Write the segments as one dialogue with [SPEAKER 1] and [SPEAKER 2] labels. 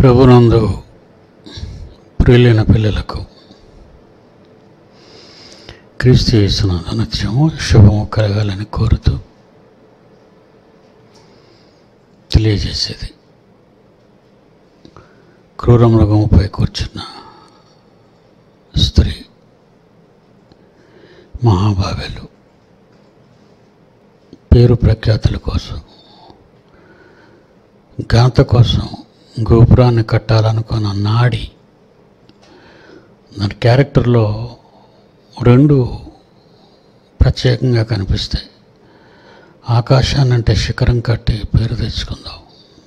[SPEAKER 1] ప్రభునందు ప్రియులైన పిల్లలకు క్రీస్తు చేసిన నిత్యము శుభము కలగాలని కోరుతూ తెలియజేసేది క్రూర మృగముపై కూర్చున్న స్త్రీ మహాభావ్యులు పేరు ప్రఖ్యాతుల కోసం ఘనత కోసం గోపురాన్ని కట్టాలనుకున్న నాడి దాని క్యారెక్టర్లో రెండు ప్రత్యేకంగా కనిపిస్తాయి ఆకాశాన్ని అంటే శిఖరం కట్టి పేరు తెచ్చుకుందాం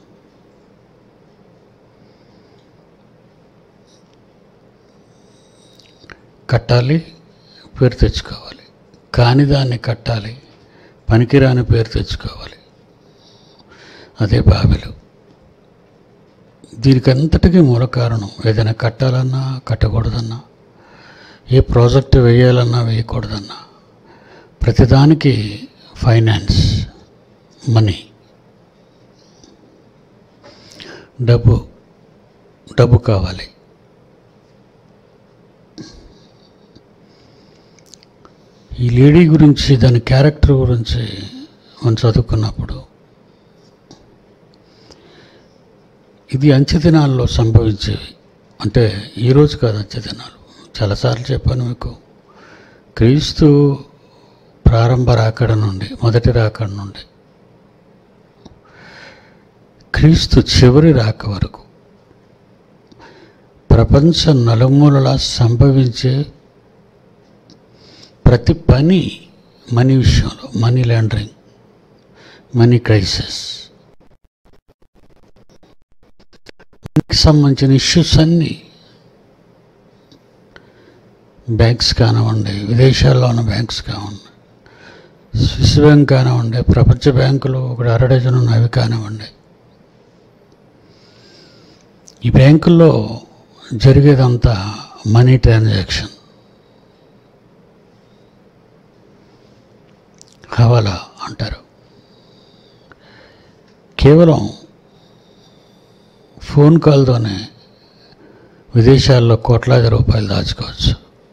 [SPEAKER 1] కట్టాలి పేరు తెచ్చుకోవాలి కాని దాన్ని కట్టాలి పనికిరాని పేరు తెచ్చుకోవాలి అదే బాబెలు దీనికి అంతటికీ మూల కారణం ఏదైనా కట్టాలన్నా కట్టకూడదన్నా ఏ ప్రాజెక్టు వేయాలన్నా వేయకూడదన్నా ప్రతిదానికి ఫైనాన్స్ మనీ డబ్బు డబ్బు కావాలి ఈ లేడీ గురించి దాని క్యారెక్టర్ గురించి మనం చదువుకున్నప్పుడు ఇది అంచెదినాల్లో సంభవించేవి అంటే ఈరోజు కాదు అంచెదినాలు చాలాసార్లు చెప్పాను మీకు క్రీస్తు ప్రారంభ రాకడ నుండి మొదటి రాకడ నుండి క్రీస్తు చివరి రాక వరకు ప్రపంచ నలుమూలలా సంభవించే ప్రతి పని మనీ విషయంలో మనీ లాండరింగ్ మనీ క్రైసిస్ మనకి సంబంధించిన ఇష్యూస్ అన్నీ బ్యాంక్స్ కానివ్వండి విదేశాల్లో ఉన్న బ్యాంక్స్ కానివ్వండి స్విస్ బ్యాంక్ కానివ్వండి ప్రపంచ బ్యాంకులు ఒకటి అర డజన్ ఉన్న అవి కానివ్వండి ఈ బ్యాంకుల్లో జరిగేదంతా మనీ ట్రాన్సాక్షన్ హవాలా అంటారు కేవలం ఫోన్ కాల్తోనే విదేశాల్లో కోట్లాది రూపాయలు దాచుకోవచ్చు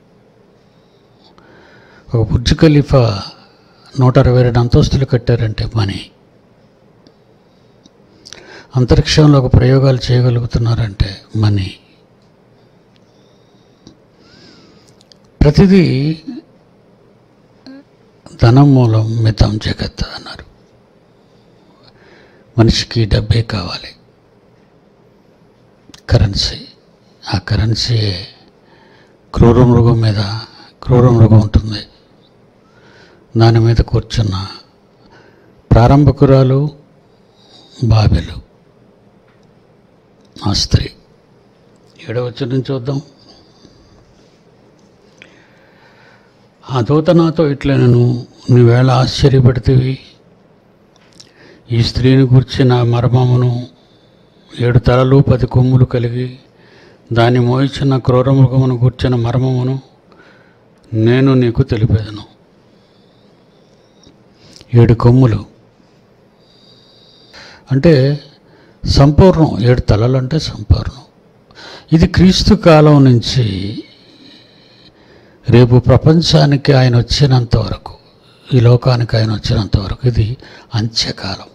[SPEAKER 1] ఒక బుర్జ్ ఖలీఫా నూట అరవై రెండు అంతస్తులు కట్టారంటే మనీ అంతరిక్షంలో ఒక ప్రయోగాలు చేయగలుగుతున్నారంటే మనీ ప్రతిదీ ధనం మూలం మితం జగత్ అన్నారు మనిషికి డబ్బే కావాలి కరెన్సీ ఆ కరెన్సీ క్రూర మృగం మీద క్రూర మృగం ఉంటుంది దాని మీద కూర్చున్న ప్రారంభకురాలు బాబెలు ఆ స్త్రీ ఏడవచ్చు నుంచి చూద్దాం ఆ దూత నాతో ఇట్లనను నువ్వేళ ఆశ్చర్యపడితివి ఈ స్త్రీని గుర్చిన మర్మమును ఏడు తలలు పది కొమ్ములు కలిగి దాన్ని మోయించిన క్రూరమృగమును కూర్చిన మర్మమును నేను నీకు తెలిపేదను ఏడు కొమ్ములు అంటే సంపూర్ణం ఏడు తలలు అంటే సంపూర్ణం ఇది క్రీస్తు కాలం నుంచి రేపు ప్రపంచానికి ఆయన వచ్చినంత వరకు ఈ లోకానికి ఆయన వచ్చినంత వరకు ఇది అంత్యకాలం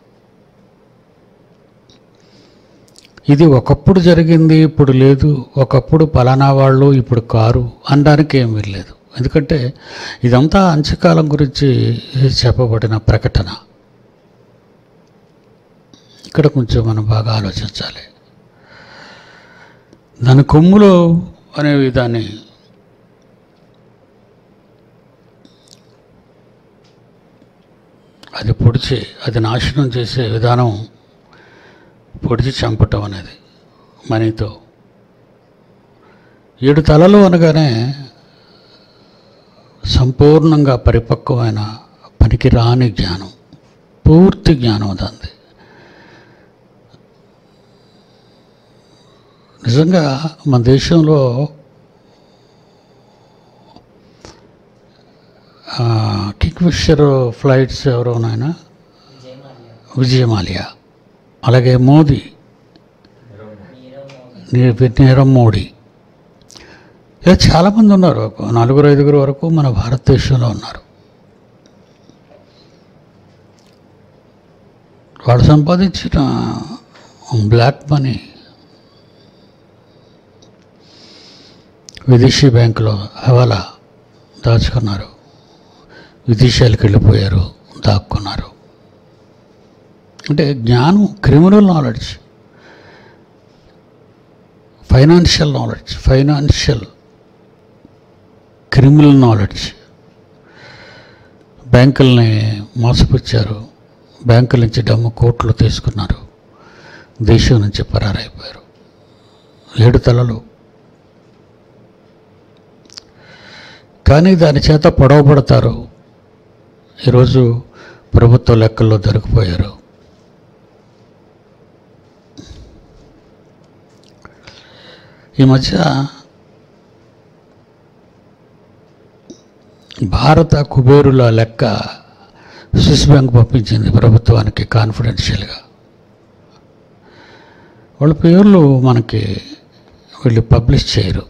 [SPEAKER 1] ఇది ఒకప్పుడు జరిగింది ఇప్పుడు లేదు ఒకప్పుడు పలానా వాళ్ళు ఇప్పుడు కారు అనడానికి ఏమీ లేదు ఎందుకంటే ఇదంతా అంత్యకాలం గురించి చెప్పబడిన ప్రకటన ఇక్కడ కొంచెం మనం బాగా ఆలోచించాలి దాని కొమ్ములు అనేవి దాన్ని అది పొడిచి అది నాశనం చేసే విధానం పొడిచి చంపటం అనేది మనీతో ఏడు తలలు అనగానే సంపూర్ణంగా పరిపక్వమైన పనికిరాని జ్ఞానం పూర్తి జ్ఞానం దాన్ని నిజంగా మన దేశంలో కిక్ ఫిషర్ ఫ్లైట్స్ ఎవరోనైనా విజయమాల్య అలాగే మోదీ నీ- నీరవ్ మోడీ ఇలా చాలామంది ఉన్నారు ఒక నలుగురు ఐదుగురు వరకు మన భారతదేశంలో ఉన్నారు వాళ్ళు సంపాదించిన బ్లాక్ మనీ విదేశీ బ్యాంకులో హవాలా దాచుకున్నారు విదేశాలకు వెళ్ళిపోయారు దాక్కున్నారు అంటే జ్ఞానం criminal knowledge financial knowledge financial criminal knowledge బ్యాంకుల్ని మోసపుచ్చారు బ్యాంకుల నుంచి డమ్ము కోట్లు తీసుకున్నారు దేశం నుంచి పరారైపోయారు ఏడు తలలు కానీ దాని చేత పొడవబడతారు ఈరోజు ప్రభుత్వ లెక్కల్లో దొరికిపోయారు ఈ మధ్య భారత కుబేరుల లెక్క స్విస్ బ్యాంక్ పంపించింది ప్రభుత్వానికి కాన్ఫిడెన్షియల్గా వాళ్ళ పేర్లు మనకి వీళ్ళు పబ్లిష్ చేయరు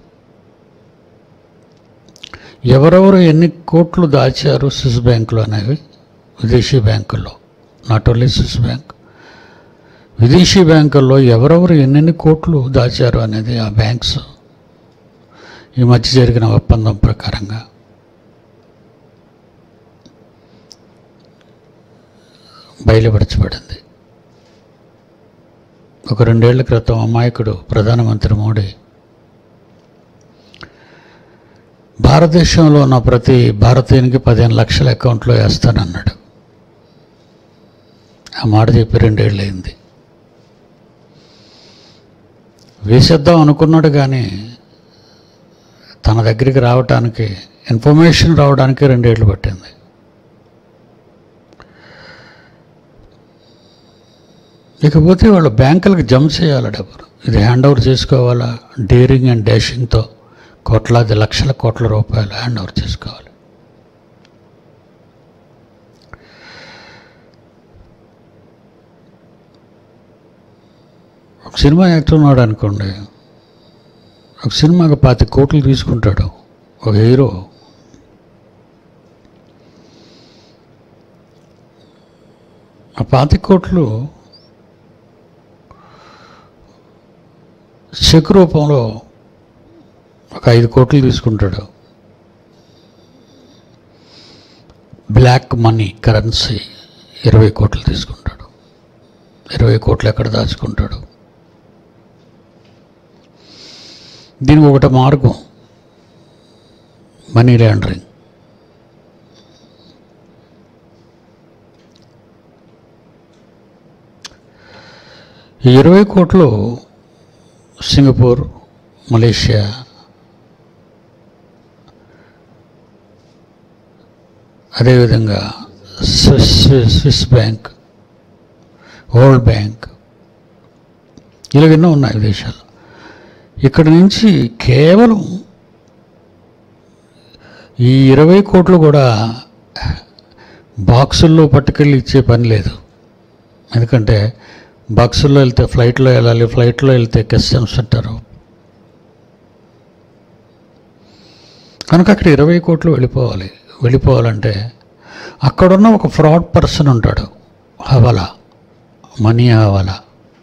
[SPEAKER 1] ఎవరెవరు ఎన్ని కోట్లు దాచారు స్విస్ బ్యాంకులో అనేవి విదేశీ బ్యాంకుల్లో నాట్ ఓన్లీ స్విస్ బ్యాంక్ విదేశీ బ్యాంకుల్లో ఎవరెవరు ఎన్నెన్ని కోట్లు దాచారు అనేది ఆ బ్యాంక్స్ ఈ మధ్య జరిగిన ఒప్పందం ప్రకారంగా బయలుపరచబడింది ఒక రెండేళ్ల క్రితం అమాయకుడు ప్రధానమంత్రి మోడీ భారతదేశంలో ఉన్న ప్రతి భారతీయునికి పదిహేను లక్షల అకౌంట్లో వేస్తానన్నాడు ఆ మాట చెప్పి రెండేళ్ళు అయింది వేసేద్దాం అనుకున్నాడు కానీ తన దగ్గరికి రావటానికి ఇన్ఫర్మేషన్ రావడానికి రెండేళ్ళు పట్టింది ఇకపోతే వాళ్ళు బ్యాంకులకు జమ చేయాలి డబ్బులు ఇది హ్యాండ్ ఓవర్ చేసుకోవాలా డేరింగ్ అండ్ డాషింగ్తో కోట్లాది లక్షల కోట్ల రూపాయలు హ్యాండ్ ఓవర్ చేసుకోవాలి ఒక సినిమా యాక్టర్ ఉన్నాడు అనుకోండి ఒక సినిమాకి పాతి కోట్లు తీసుకుంటాడు ఒక హీరో ఆ పాతి కోట్లు చెక్ రూపంలో ఒక ఐదు కోట్లు తీసుకుంటాడు బ్లాక్ మనీ కరెన్సీ ఇరవై కోట్లు తీసుకుంటాడు ఇరవై కోట్లు ఎక్కడ దాచుకుంటాడు దీనికి ఒకటి మార్గం మనీ లాండరింగ్ ఈ ఇరవై కోట్లు సింగపూర్ మలేషియా అదేవిధంగా Swiss Swiss Swiss bank world bank ఇలాగ ఎన్నో ఉన్నాయి విదేశాలు ఇక్కడ నుంచి కేవలం ఈ ఇరవై కోట్లు కూడా బాక్సుల్లో పట్టుకెళ్ళి ఇచ్చే పని లేదు ఎందుకంటే బాక్సుల్లో వెళ్తే ఫ్లైట్లో వెళ్ళాలి ఫ్లైట్లో వెళ్తే కస్టమ్స్ అంటారు కనుక అక్కడ ఇరవై కోట్లు వెళ్ళిపోవాలి వెళ్ళిపోవాలంటే అక్కడున్న ఒక ఫ్రాడ్ పర్సన్ ఉంటాడు హవాలా మనీ హవాలా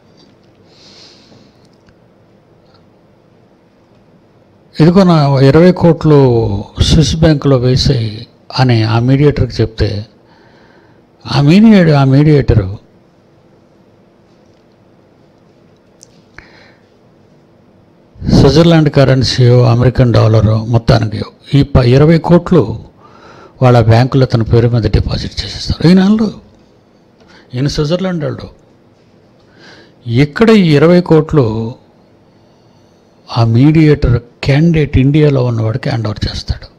[SPEAKER 1] ఇదిగో నా ఇరవై కోట్లు స్విస్ బ్యాంకులో వేసాయి అని ఆ మీడియేటర్కి చెప్తే ఆ మీడియేటర్ ఆ మీడియేటరు స్విట్జర్లాండ్ కరెన్సీయో అమెరికన్ డాలరో మొత్తానికి ఈ ప ఇరవై కోట్లు వాళ్ళ బ్యాంకులో తన పేరు మీద డిపాజిట్ చేసేస్తారు ఈయన వాళ్ళు ఈయన స్విట్జర్లాండ్ వాళ్ళు ఇక్కడ ఈ ఇరవై కోట్లు ఆ మీడియేటర్ క్యాండిడేట్ ఇండియాలో ఉన్నవాడికి హ్యాండ్ ఓవర్ చేస్తాడు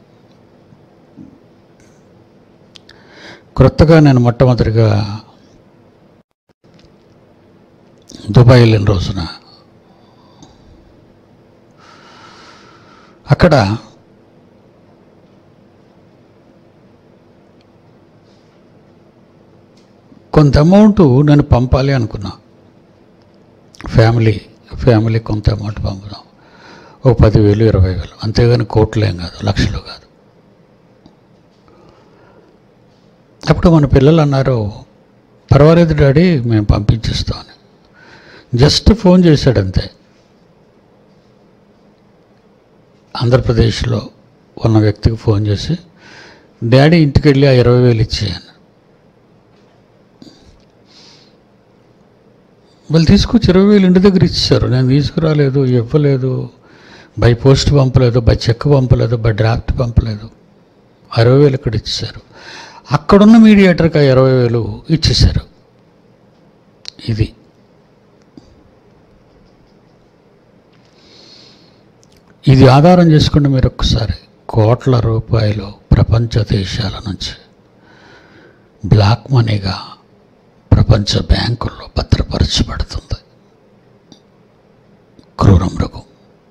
[SPEAKER 1] క్రొత్తగా నేను మొట్టమొదటిగా దుబాయ్ వెళ్ళిన రోజున అక్కడ కొంత అమౌంట్ నేను పంపాలి అనుకున్నా ఫ్యామిలీ ఫ్యామిలీకి కొంత అమౌంట్ పంపుదాం ఒక పదివేలు ఇరవై వేలు అంతేగాని కోట్లు ఏం కాదు లక్షలు కాదు అప్పుడు మన పిల్లలు అన్నారు పర్వాలేదు డాడీ మేము పంపించేస్తామని జస్ట్ ఫోన్ చేశాడు అంతే ఆంధ్రప్రదేశ్లో ఉన్న వ్యక్తికి ఫోన్ చేసి డాడీ ఇంటికి వెళ్ళి ఆ ఇరవై వేలు ఇచ్చేయను వాళ్ళు తీసుకొచ్చి ఇరవై వేలు ఇంటి దగ్గర ఇచ్చారు నేను తీసుకురాలేదు ఇవ్వలేదు బై పోస్ట్ పంపలేదు బై చెక్ పంపలేదు బై డ్రాఫ్ట్ పంపలేదు అరవై వేలు ఇక్కడ ఇచ్చేశారు అక్కడున్న మీడియేటర్కి ఆ ఇరవై వేలు ఇచ్చేశారు ఇది ఇది ఆధారం చేసుకుంటే మీరు ఒక్కసారి కోట్ల రూపాయలు ప్రపంచ దేశాల నుంచి బ్లాక్ మనీగా ప్రపంచ బ్యాంకుల్లో భద్రపరచబడుతుంది క్రూర మృగం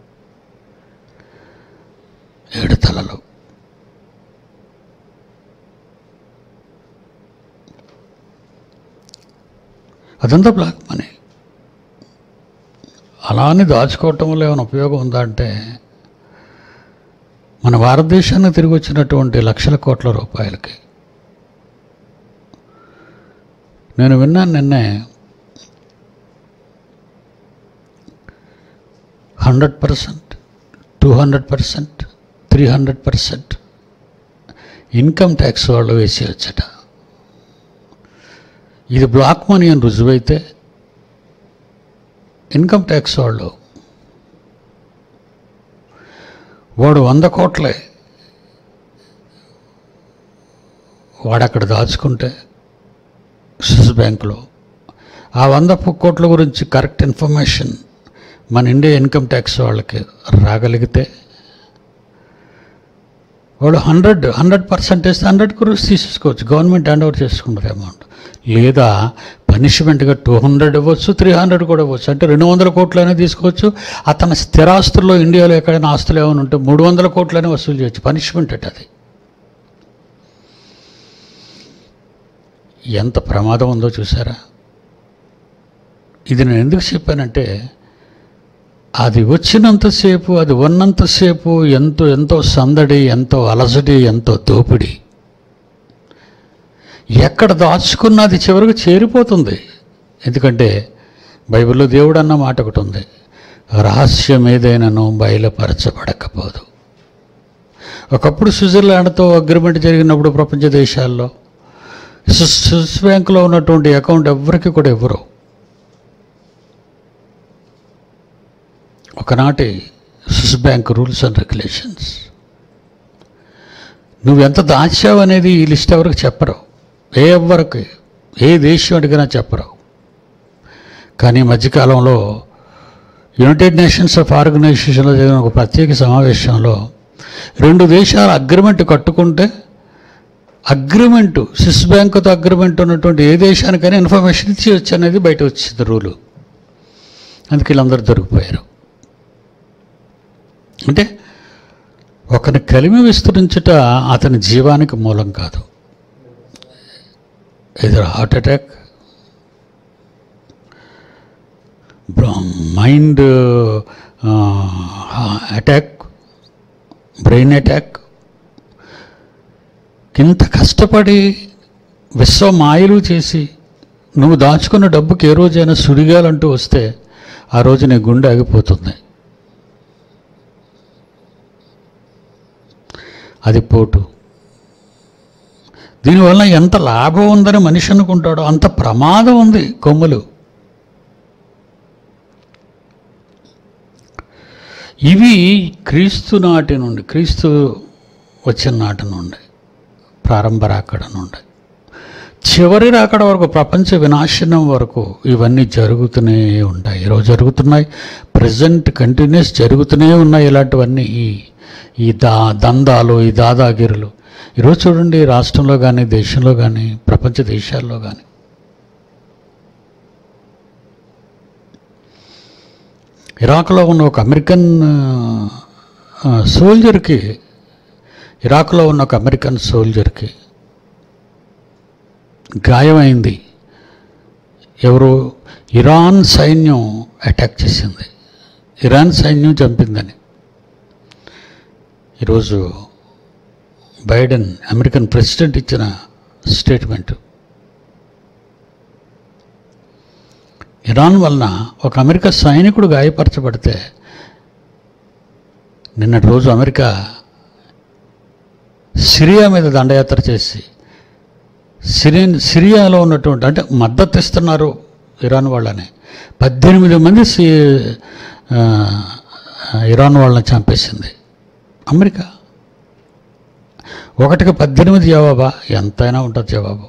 [SPEAKER 1] ఏడు తలలు అదంతా బ్లాక్ మనీ అలా అని దాచుకోవటం వల్ల ఏమైనా ఉపయోగం ఉందా అంటే మన భారతదేశానికి తిరిగి వచ్చినటువంటి లక్షల కోట్ల రూపాయలకి నేను విన్నాను నిన్నే hundred percent two hundred percent three hundred percent income tax వాళ్ళు వేసేయచ్చట ఇది బ్లాక్ మనీ అని రుజువైతే ఇన్కమ్ ట్యాక్స్ వాళ్ళు వాడు వంద కోట్లే వాడు అక్కడ దాచుకుంటే స్విస్ బ్యాంకులో ఆ వంద కోట్ల గురించి కరెక్ట్ ఇన్ఫర్మేషన్ మన ఇండియా ఇన్కమ్ ట్యాక్స్ వాళ్ళకి రాగలిగితే వాడు hundred hundred percentage hundred crores తీసేసుకోవచ్చు గవర్నమెంట్ హ్యాండ్ ఓవర్ చేసుకుంటుంది అమౌంట్ లేదా పనిష్మెంట్గా టూ హండ్రెడ్ ఇవ్వచ్చు త్రీ హండ్రెడ్ కూడా ఇవ్వచ్చు అంటే రెండు వందల కోట్లైనా తీసుకోవచ్చు అతని స్థిరాస్తుల్లో ఇండియాలో ఎక్కడైనా ఆస్తులు ఏమైనా ఉంటే మూడు వందల కోట్లైనా వసూలు చేయొచ్చు పనిష్మెంట్ అంటే అది ఎంత ప్రమాదం ఉందో చూసారా ఇది నేను ఎందుకు చెప్పానంటే అది వచ్చినంతసేపు అది ఉన్నంతసేపు ఎంతో ఎంతో సందడి ఎంతో అలసడి ఎంతో దోపిడి ఎక్కడ దాచుకున్నది చివరికి చేరిపోతుంది ఎందుకంటే బైబిల్లో దేవుడు అన్న మాట ఒకటి ఉంది రహస్యం ఏదైనాను బయలుపరచబడకపోదు ఒకప్పుడు స్విట్జర్లాండ్తో అగ్రిమెంట్ జరిగినప్పుడు ప్రపంచ దేశాల్లో స్విస్ స్విస్ బ్యాంకులో ఉన్నటువంటి అకౌంట్ ఎవరికి కూడా ఇవ్వరు ఒకనాటి Swiss bank rules and regulations నువ్వెంత దాచావు అనేది ఈ లిస్ట్ ఎవరికి చెప్పరు ఏ ఎవ్వరికి ఏ దేశం అడిగినా చెప్పరు కానీ ఈ మధ్యకాలంలో యునైటెడ్ నేషన్స్ ఆఫ్ ఆర్గనైజేషన్లో జరిగిన ఒక ప్రత్యేక సమావేశంలో రెండు దేశాల అగ్రిమెంట్ కట్టుకుంటే అగ్రిమెంటు స్విస్ బ్యాంకుతో అగ్రిమెంట్ ఉన్నటువంటి ఏ దేశానికైనా ఇన్ఫర్మేషన్ ఇచ్చేయచ్చు అనేది బయట వచ్చింది రూలు అందుకే వీళ్ళందరూ దొరికిపోయారు అంటే ఒకరిని కలిమి విస్తరించుట అతని జీవానికి మూలం కాదు ఎదురు heart attack mind attack brain attack ఇంత కష్టపడి విశ్వమాయలు చేసి నువ్వు దాచుకున్న డబ్బుకి ఏ రోజైనా సుడిగాలంటూ వస్తే ఆ రోజు నీ గుండె ఆగిపోతుంది అది పోటు దీనివల్ల ఎంత లాభం ఉందని మనిషి అనుకుంటాడో అంత ప్రమాదం ఉంది కొమ్ములు ఇవి క్రీస్తు నాటి నుండి క్రీస్తు వచ్చిన నాటి నుండి ప్రారంభ రాకడ నుండి చివరి రాకడ వరకు ప్రపంచ వినాశనం వరకు ఇవన్నీ జరుగుతూనే ఉంటాయి ఈరోజు జరుగుతున్నాయి ప్రజెంట్ కంటిన్యూస్ జరుగుతూనే ఉన్నాయి ఇలాంటివన్నీ ఈ ఈ దా దందాలు ఈ దాదాగిరులు ఈరోజు చూడండి రాష్ట్రంలో కానీ దేశంలో కానీ ప్రపంచ దేశాల్లో కానీ ఇరాక్లో ఉన్న ఒక అమెరికన్ ఆ, సోల్జర్కి ఇరాక్లో ఉన్న ఒక అమెరికన్ సోల్జర్కి గాయమైంది ఎవరు ఇరాన్ సైన్యం అటాక్ చేసింది ఇరాన్ సైన్యం చంపిందని ఈరోజు బైడెన్ అమెరికన్ ప్రెసిడెంట్ ఇచ్చిన స్టేట్మెంట్ ఇరాన్ వలన ఒక అమెరికా సైనికుడు గాయపరచబడితే నిన్నటి రోజు అమెరికా సిరియా మీద దండయాత్ర చేసి సిరియన్ సిరియాలో ఉన్నటువంటి అంటే మద్దతు ఇస్తున్నారు ఇరాన్ వాళ్ళని పద్దెనిమిది మంది సి ఆ, ఇరాన్ వాళ్ళని చంపేసింది అమెరికా ఒకటికి పద్దెనిమిది జవాబా ఎంతైనా ఉంటుంది జవాబు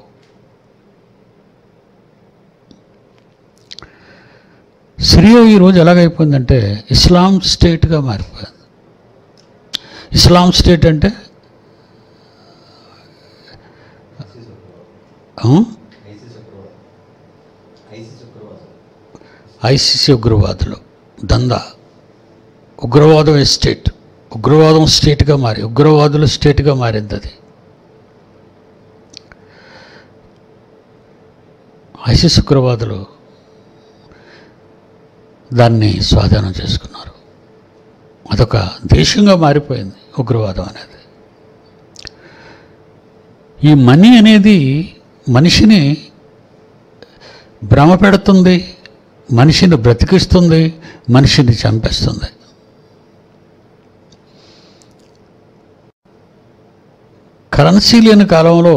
[SPEAKER 1] సిరియా ఈరోజు ఎలాగైపోయిందంటే ఇస్లాం స్టేట్గా మారిపోయింది ఇస్లాం స్టేట్ అంటే ఆ? ఐసిసి ఉగ్రవాదులు దందా ఉగ్రవాదం స్టేట్ ఉగ్రవాదం స్టేట్గా మారి ఉగ్రవాదులు స్టేట్గా మారింది అది ఐసిస్ ఉగ్రవాదులు దాన్ని స్వాధీనం చేసుకున్నారు అదొక దేశంగా మారిపోయింది ఉగ్రవాదం అనేది ఈ మనీ అనేది మనిషిని భ్రమ పెడుతుంది మనిషిని బ్రతికిస్తుంది మనిషిని చంపేస్తుంది కరెన్సీ లేని కాలంలో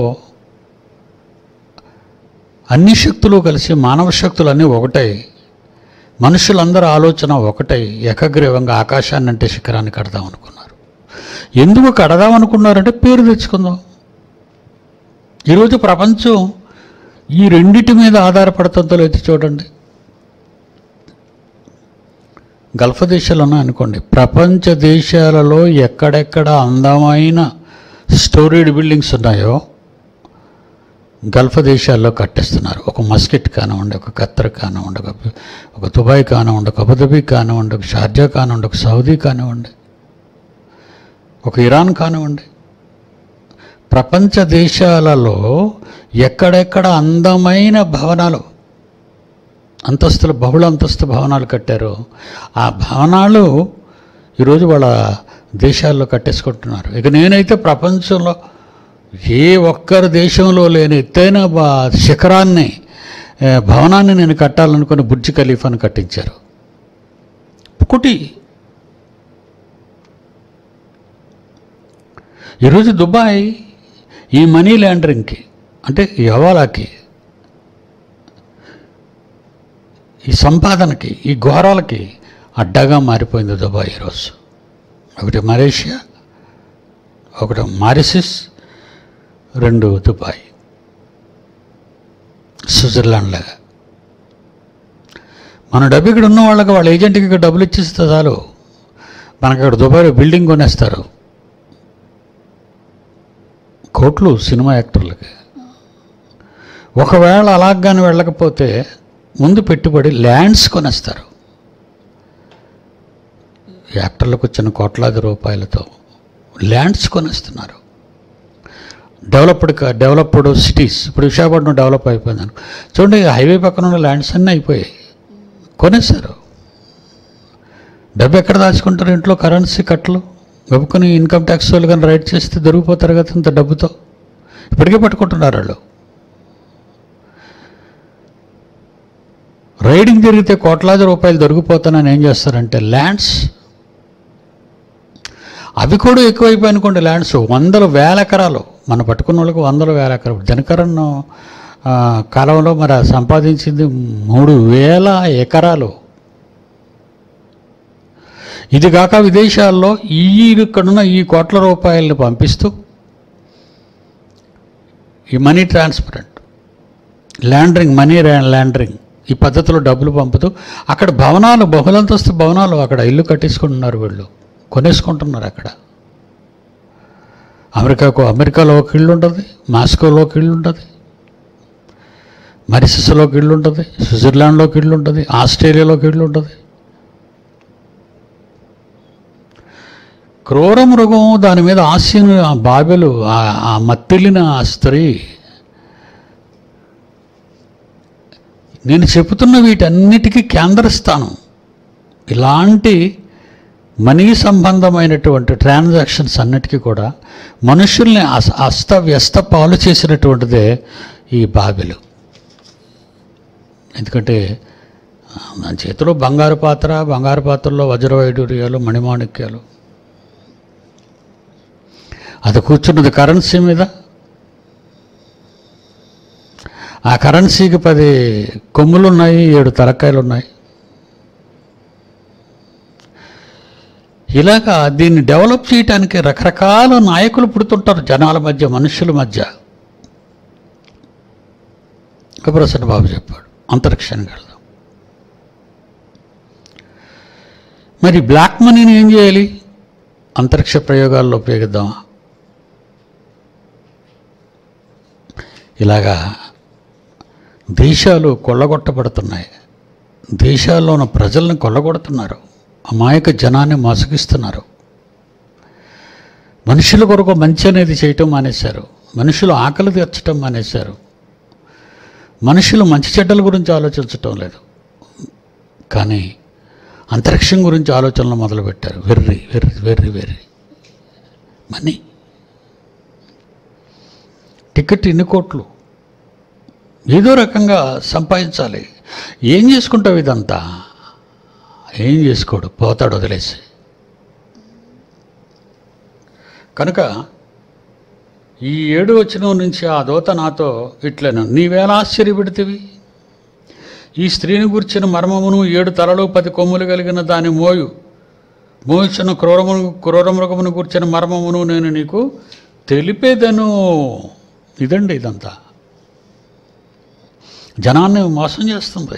[SPEAKER 1] అన్ని శక్తులు కలిసి మానవ శక్తులు అన్నీ ఒకటై మనుషులందరి ఆలోచన ఒకటై ఏకగ్రీవంగా ఆకాశాన్ని అంటే శిఖరాన్ని కడదాం అనుకున్నారు ఎందుకు కడదాం అనుకున్నారంటే పేరు తెచ్చుకుందాం ఈరోజు ప్రపంచం ఈ రెండిటి మీద ఆధారపడుతుందో లేదో చూడండి గల్ఫ్ దేశాలు ఉన్నాయనుకోండి ప్రపంచ దేశాలలో ఎక్కడెక్కడ అందమైన స్టోరీడ్ బిల్డింగ్స్ ఉన్నాయో గల్ఫ్ దేశాల్లో కట్టేస్తున్నారు ఒక మస్కిట్ కానివ్వండి ఒక ఖత్తర్ కానివ్వండి ఒక ఒక దుబాయ్ కానివ్వండి ఒక అబుదాబి కానివ్వండి ఒక షార్జా కానివ్వండి ఒక సౌదీ కానివ్వండి ఒక ఇరాన్ కానివ్వండి ప్రపంచ దేశాలలో ఎక్కడెక్కడ అందమైన భవనాలు అంతస్తులు బహుళ అంతస్తు భవనాలు కట్టారు ఆ భవనాలు ఈరోజు వాళ్ళ దేశాల్లో కట్టేసుకుంటున్నారు ఇక నేనైతే ప్రపంచంలో ఏ ఒక్కరి దేశంలో లేని ఎత్తైన బా శిఖరాన్ని ఏ, భవనాన్ని నేను కట్టాలనుకుని బుర్జ్ ఖలీఫాను కట్టించారు కుటి ఈరోజు దుబాయ్ ఈ మనీ ల్యాండరింగ్కి అంటే ఈ హవాలాకి ఈ సంపాదనకి ఈ ఘోరాలకి అడ్డగా మారిపోయింది దుబాయ్ ఈరోజు ఒకటి మలేషియా ఒకటి మారిసిస్ రెండు దుబాయ్ స్విట్జర్లాండ్ లాగా మన డబ్బు ఇక్కడ ఉన్న వాళ్ళకి వాళ్ళ ఏజెంట్కి ఇక్కడ డబ్బులు ఇచ్చేస్తే చాలు మనకి అక్కడ దుబాయ్లో బిల్డింగ్ కొనేస్తారు కోట్లు సినిమా యాక్టర్లకి ఒకవేళ అలాగాని వెళ్ళకపోతే ముందు పెట్టుబడి ల్యాండ్స్ కొనేస్తారు యాక్టర్లకు వచ్చిన కోట్లాది రూపాయలతో ల్యాండ్స్ కొనేస్తున్నారు డెవలప్డ్ కా- డెవలప్డ్ సిటీస్ ఇప్పుడు విశాఖపట్నం డెవలప్ అయిపోయింది అనుకో చూడండి హైవే పక్కన ఉన్న ల్యాండ్స్ అన్నీ అయిపోయాయి కొనేశారు డబ్బు ఎక్కడ దాచుకుంటారు ఇంట్లో కరెన్సీ కట్టలు గబుకొని ఇన్కమ్ ట్యాక్స్ వాళ్ళు కానీ రైట్ చేస్తే దొరికిపోతారు కదా ఇంత డబ్బుతో ఇప్పటికే పట్టుకుంటున్నారు వాళ్ళు రైడింగ్ జరిగితే కోట్లాది రూపాయలు దొరికిపోతానని ఏం చేస్తారంటే ల్యాండ్స్ అవి కూడా ఎక్కువైపోయి అనుకోండి ల్యాండ్స్ వందల వేల ఎకరాలు మన పట్టుకున్న వాళ్ళకి వందల వేల ఎకరాలు దినకరన్ ఆ, కాలంలో మరి సంపాదించింది మూడు వేల ఎకరాలు ఇది కాక విదేశాల్లో ఈ ఇక్కడున్న ఈ కోట్ల రూపాయలను పంపిస్తూ ఈ money transparent laundering money laundering ఈ పద్ధతిలో డబ్బులు పంపుతూ అక్కడ భవనాలు బహుళంతస్తు భవనాలు అక్కడ ఇల్లు కట్టేసుకుంటున్నారు వీళ్ళు కొనేసుకుంటున్నారు అక్కడ అమెరికాకు అమెరికాలో ఒక ఇల్లు ఉంటుంది మాస్కోలో ఒక ఇల్లు ఉంటుంది మరిసస్లో ఒక ఇల్లు ఉంటుంది స్విట్జర్లాండ్లో ఒక ఇల్లు ఉంటుంది ఆస్ట్రేలియాలో ఒక ఇల్లు ఉంటుంది క్రూర మృగం దాని మీద ఆస్యను ఆ బాబెలు ఆ- ఆ మత్తెలిన ఆ స్త్రీ నేను చెబుతున్న వీటన్నిటికీ కేంద్ర స్థానం ఇలాంటి మనీ సంబంధమైనటువంటి ట్రాన్సాక్షన్స్ అన్నిటికీ కూడా మనుషుల్ని అస్ అస్తవ్యస్త పాలు చేసినటువంటిదే ఈ బాబిలు ఎందుకంటే ఆ, మన చేతిలో బంగారు పాత్ర బంగారు పాత్రలో వజ్రవైడూర్యాలు మణిమాణిక్యాలు అది కూర్చున్నది కరెన్సీ మీద ఆ కరెన్సీకి పది కొమ్ములు ఉన్నాయి ఏడు తలకాయలు ఉన్నాయి ఇలాగా దీన్ని డెవలప్ చేయడానికి రకరకాల నాయకులు పుడుతుంటారు జనాల మధ్య మనుషుల మధ్య ప్రసన్న బాబు చెప్పాడు అంతరిక్షానికి వెళ్దాం మరి బ్లాక్ మనీని ఏం చేయాలి అంతరిక్ష ప్రయోగాల్లో ఉపయోగిద్దామా ఇలాగా దేశాలు కొల్లగొట్టబడుతున్నాయి దేశాల్లో ఉన్న ప్రజల్ని కొల్లగొడుతున్నారు అమాయక జనాన్ని మోసగిస్తున్నారు మనుషుల కొరకు మంచి అనేది చేయటం మానేశారు మనుషులు ఆకలి తీర్చడం మానేశారు మనుషులు మంచి చెడ్డల గురించి ఆలోచించటం లేదు కానీ అంతరిక్షం గురించి ఆలోచనలు మొదలుపెట్టారు వెర్రి వెర్రి వెర్రి వెర్రి మనీ టికెట్ ఎన్ని కోట్లు ఏదో రకంగా సంపాదించాలి ఏం చేసుకుంటావు ఇదంతా ఏం చేసుకోడు పోతాడు వదిలేసి కనుక ఈ ఏడు వచ్చిన నుంచి ఆ దోత నాతో ఇట్లను నీవేలా ఆశ్చర్యపెడితివి ఈ స్త్రీని గుర్చిన మర్మమును ఏడు తలలు పది కొమ్ములు కలిగిన దాని మోయు మోయించిన క్రూరమును క్రూరమృగమును గుర్చిన మర్మమును నేను నీకు తెలిపేదను ఇదండి ఇదంతా జనాన్ని మోసం చేస్తుంది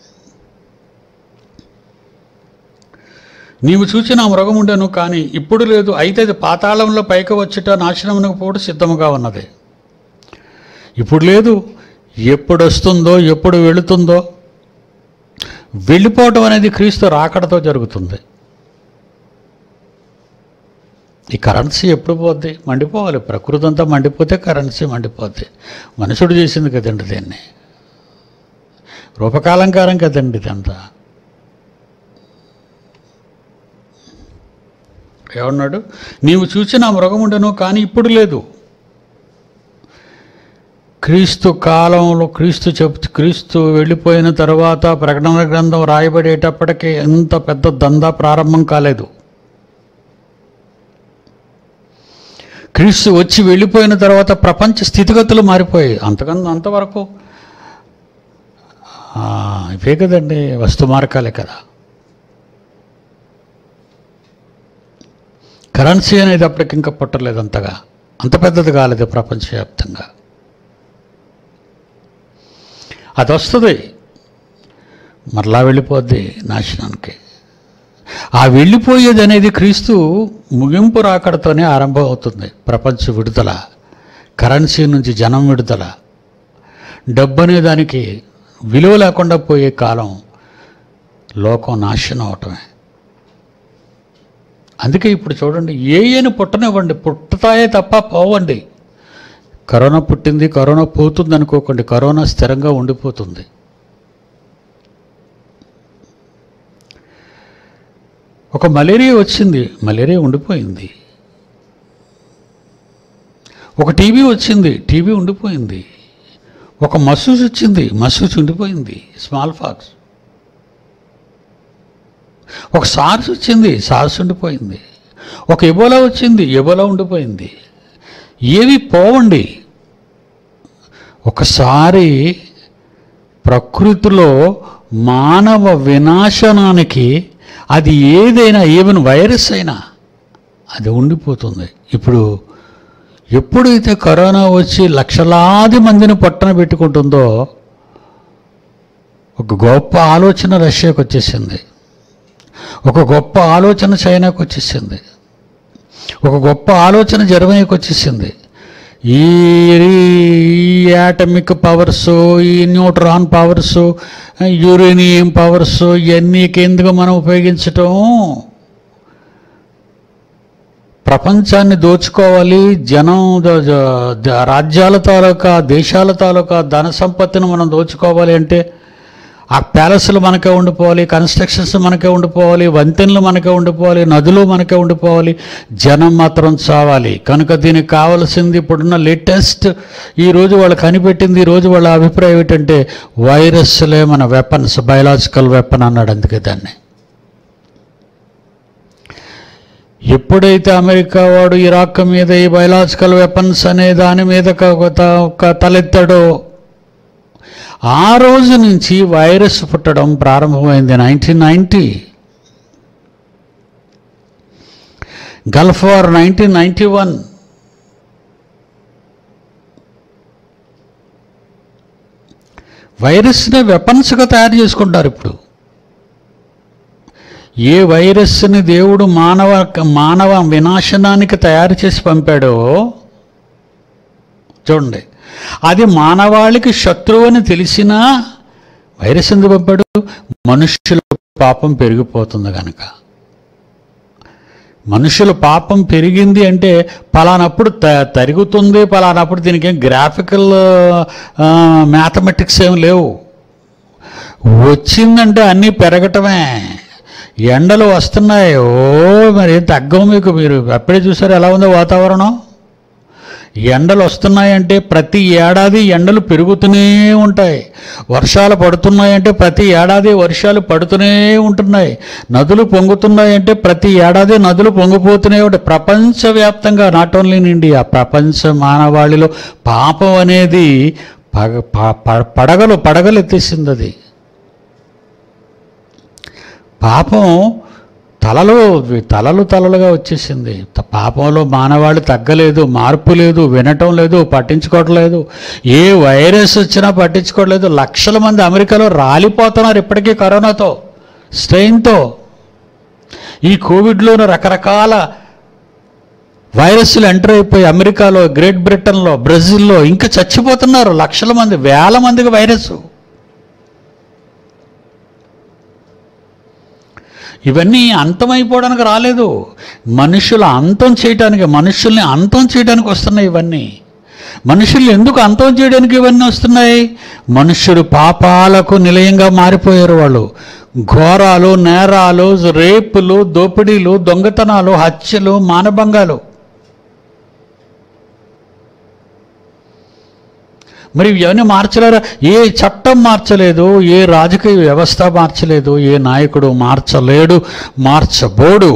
[SPEAKER 1] నీవు చూచిన ఆ మృగముండెను కానీ ఇప్పుడు లేదు అయితే అది పాతాళంలో పైకి వచ్చుట నాశనమునకు పోవడం సిద్ధముగా ఉన్నది ఇప్పుడు లేదు ఎప్పుడు వస్తుందో ఎప్పుడు వెళుతుందో వెళ్ళిపోవటం అనేది క్రీస్తు రాకడతో జరుగుతుంది ఈ కరెన్సీ ఎప్పుడు పోద్ది మండిపోవాలి ప్రకృతి అంతా మండిపోతే కరెన్సీ మండిపోద్ది మనుషుడు చేసింది కదండి దీన్ని రూపకాలంకారం కదండి ఇదంతా ఏమన్నాడు నీవు చూసిన ఆ మృగముండెను కానీ ఇప్పుడు లేదు క్రీస్తు కాలంలో క్రీస్తు చెప్ క్రీస్తు వెళ్ళిపోయిన తర్వాత ప్రకటన గ్రంథం రాయబడేటప్పటికే ఎంత పెద్ద దందా ప్రారంభం కాలేదు క్రీస్తు వచ్చి వెళ్ళిపోయిన తర్వాత ప్రపంచ స్థితిగతులు మారిపోయాయి అంతకన్నా అంతవరకు ఆ, ఇవే కదండి వస్తు మార్కాలే కదా కరెన్సీ అనేది అప్పటికి ఇంకా పుట్టలేదు అంతగా అంత పెద్దది కాలేదు ప్రపంచవ్యాప్తంగా అది వస్తుంది మరలా వెళ్ళిపోద్ది నాశనానికి ఆ వెళ్ళిపోయేది అనేది క్రీస్తు ముగింపు రాకడతోనే ఆరంభం అవుతుంది ప్రపంచ విడుదల కరెన్సీ నుంచి జనం విడుదల డబ్బు అనే దానికి విలువ లేకుండా పోయే కాలం లోకం నాశనం అవటమే అందుకే ఇప్పుడు చూడండి ఏ ఏని పుట్టనివ్వండి పుట్టుతాయే తప్ప పోవండి కరోనా పుట్టింది కరోనా పోతుంది అనుకోకండి కరోనా స్థిరంగా ఉండిపోతుంది ఒక మలేరియా వచ్చింది మలేరియా ఉండిపోయింది ఒక టీబీ వచ్చింది టీబీ ఉండిపోయింది ఒక మసూస్ వచ్చింది మసూస్ ఉండిపోయింది స్మాల్ ఫాక్స్ ఒక సార్స్ వచ్చింది సార్స్ ఉండిపోయింది ఒక ఎబోలా వచ్చింది ఎబోలా ఉండిపోయింది ఏవి పోవండి ఒకసారి ప్రకృతిలో మానవ వినాశనానికి అది ఏదైనా ఈవెన్ వైరస్ అయినా అది ఉండిపోతుంది ఇప్పుడు ఎప్పుడైతే కరోనా వచ్చి లక్షలాది మందిని పట్టణ పెట్టుకుంటుందో ఒక గొప్ప ఆలోచన రష్యాకు వచ్చేసింది ఒక గొప్ప ఆలోచన చైనాకు వచ్చేసింది ఒక గొప్ప ఆలోచన జర్మనీకి వచ్చేసింది ఈ యాటమిక్ పవర్స్ ఈ న్యూట్రాన్ పవర్స్ యురేనియం పవర్స్ ఇవన్నీ ఎందుకు మనం ఉపయోగించటం ప్రపంచాన్ని దోచుకోవాలి జనం ద- ద- ద- రాజ్యాల తాలూకా దేశాల తాలూకా ధన సంపత్తిని మనం దోచుకోవాలి అంటే ఆ ప్యాలెస్లు మనకే ఉండిపోవాలి కన్స్ట్రక్షన్స్ మనకే ఉండిపోవాలి వంతెనలు మనకే ఉండిపోవాలి నదులు మనకే ఉండిపోవాలి జనం మాత్రం చావాలి కనుక దీనికి కావాల్సింది ఇప్పుడున్న లేటెస్ట్ ఈ రోజు వాళ్ళు కనిపెట్టింది ఈ రోజు వాళ్ళ అభిప్రాయం ఏంటంటే వైరస్లే మన వెపన్స్ బయలాజికల్ వెపన్ అన్నాడు అందుకే దాన్ని ఎప్పుడైతే అమెరికా వాడు ఇరాక్ మీద ఈ బయలాజికల్ వెపన్స్ అనే దాని మీద క- త- క- తలెత్తాడో ఆ రోజు నుంచి వైరస్ పుట్టడం ప్రారంభమైంది nineteen ninety Gulf war nineteen ninety one వైరస్ని వెపన్స్గా తయారు చేసుకుంటారు ఇప్పుడు ఏ వైరస్ని దేవుడు మానవ మానవ వినాశనానికి తయారు చేసి పంపాడో చూడండి అది మానవాళికి శత్రువు అని తెలిసినా వైరస్ ఎందుకు పంపాడు మనుష్యుల పాపం పెరిగిపోతుంది కనుక మనుషుల పాపం పెరిగింది అంటే పలానప్పుడు త తరుగుతుంది పలానప్పుడు దీనికి ఏం గ్రాఫికల్ మ్యాథమెటిక్స్ ఏం లేవు వచ్చిందంటే అన్నీ పెరగటమే ఎండలు వస్తున్నాయి ఓ మరి ఏం తగ్గవు మీకు మీరు అప్పుడే చూసారు ఎలా ఉందో వాతావరణం ఎండలు వస్తున్నాయంటే ప్రతి ఏడాది ఎండలు పెరుగుతూనే ఉంటాయి వర్షాలు పడుతున్నాయంటే ప్రతి ఏడాది వర్షాలు పడుతూనే ఉంటున్నాయి నదులు పొంగుతున్నాయంటే ప్రతి ఏడాది నదులు పొంగిపోతూనే ఉంటాయి ప్రపంచవ్యాప్తంగా నాట్ ఓన్లీ ఇన్ ఇండియా ప్రపంచ మానవాళిలో పాపం అనేది పగ ప- ప- పడగలు పడగలు ఎత్తేసింది అది పాపం తలలో తలలు తలలుగా వచ్చేసింది త- పాపంలో మానవాళి తగ్గలేదు మార్పు లేదు వినటం లేదు పట్టించుకోవట్లేదు ఏ వైరస్ వచ్చినా పట్టించుకోవట్లేదు లక్షల మంది అమెరికాలో రాలిపోతున్నారు ఇప్పటికీ కరోనాతో స్ట్రెయిన్తో ఈ కోవిడ్లోనూ రకరకాల వైరస్లు ఎంటర్ అయిపోయి అమెరికాలో గ్రేట్ బ్రిటన్లో బ్రెజిల్లో ఇంకా చచ్చిపోతున్నారు లక్షల మంది వేల మందికి వైరస్ ఇవన్నీ అంతమైపోవడానికి రాలేదు మనుషుల అంతం చేయడానికి మనుషుల్ని అంతం చేయడానికి వస్తున్నాయి ఇవన్నీ మనుషులు ఎందుకు అంతం చేయడానికి ఇవన్నీ వస్తున్నాయి మనుషులు పాపాలకు నిలయంగా మారిపోయారు వాళ్ళు ఘోరాలు నేరాలు రేపులు దోపిడీలు దొంగతనాలు హత్యలు మానభంగాలు మరి ఇవన్నీ మార్చలేరా ఏ చట్టం మార్చలేదు ఏ రాజకీయ వ్యవస్థ మార్చలేదు ఏ నాయకుడు మార్చలేడు మార్చబోడు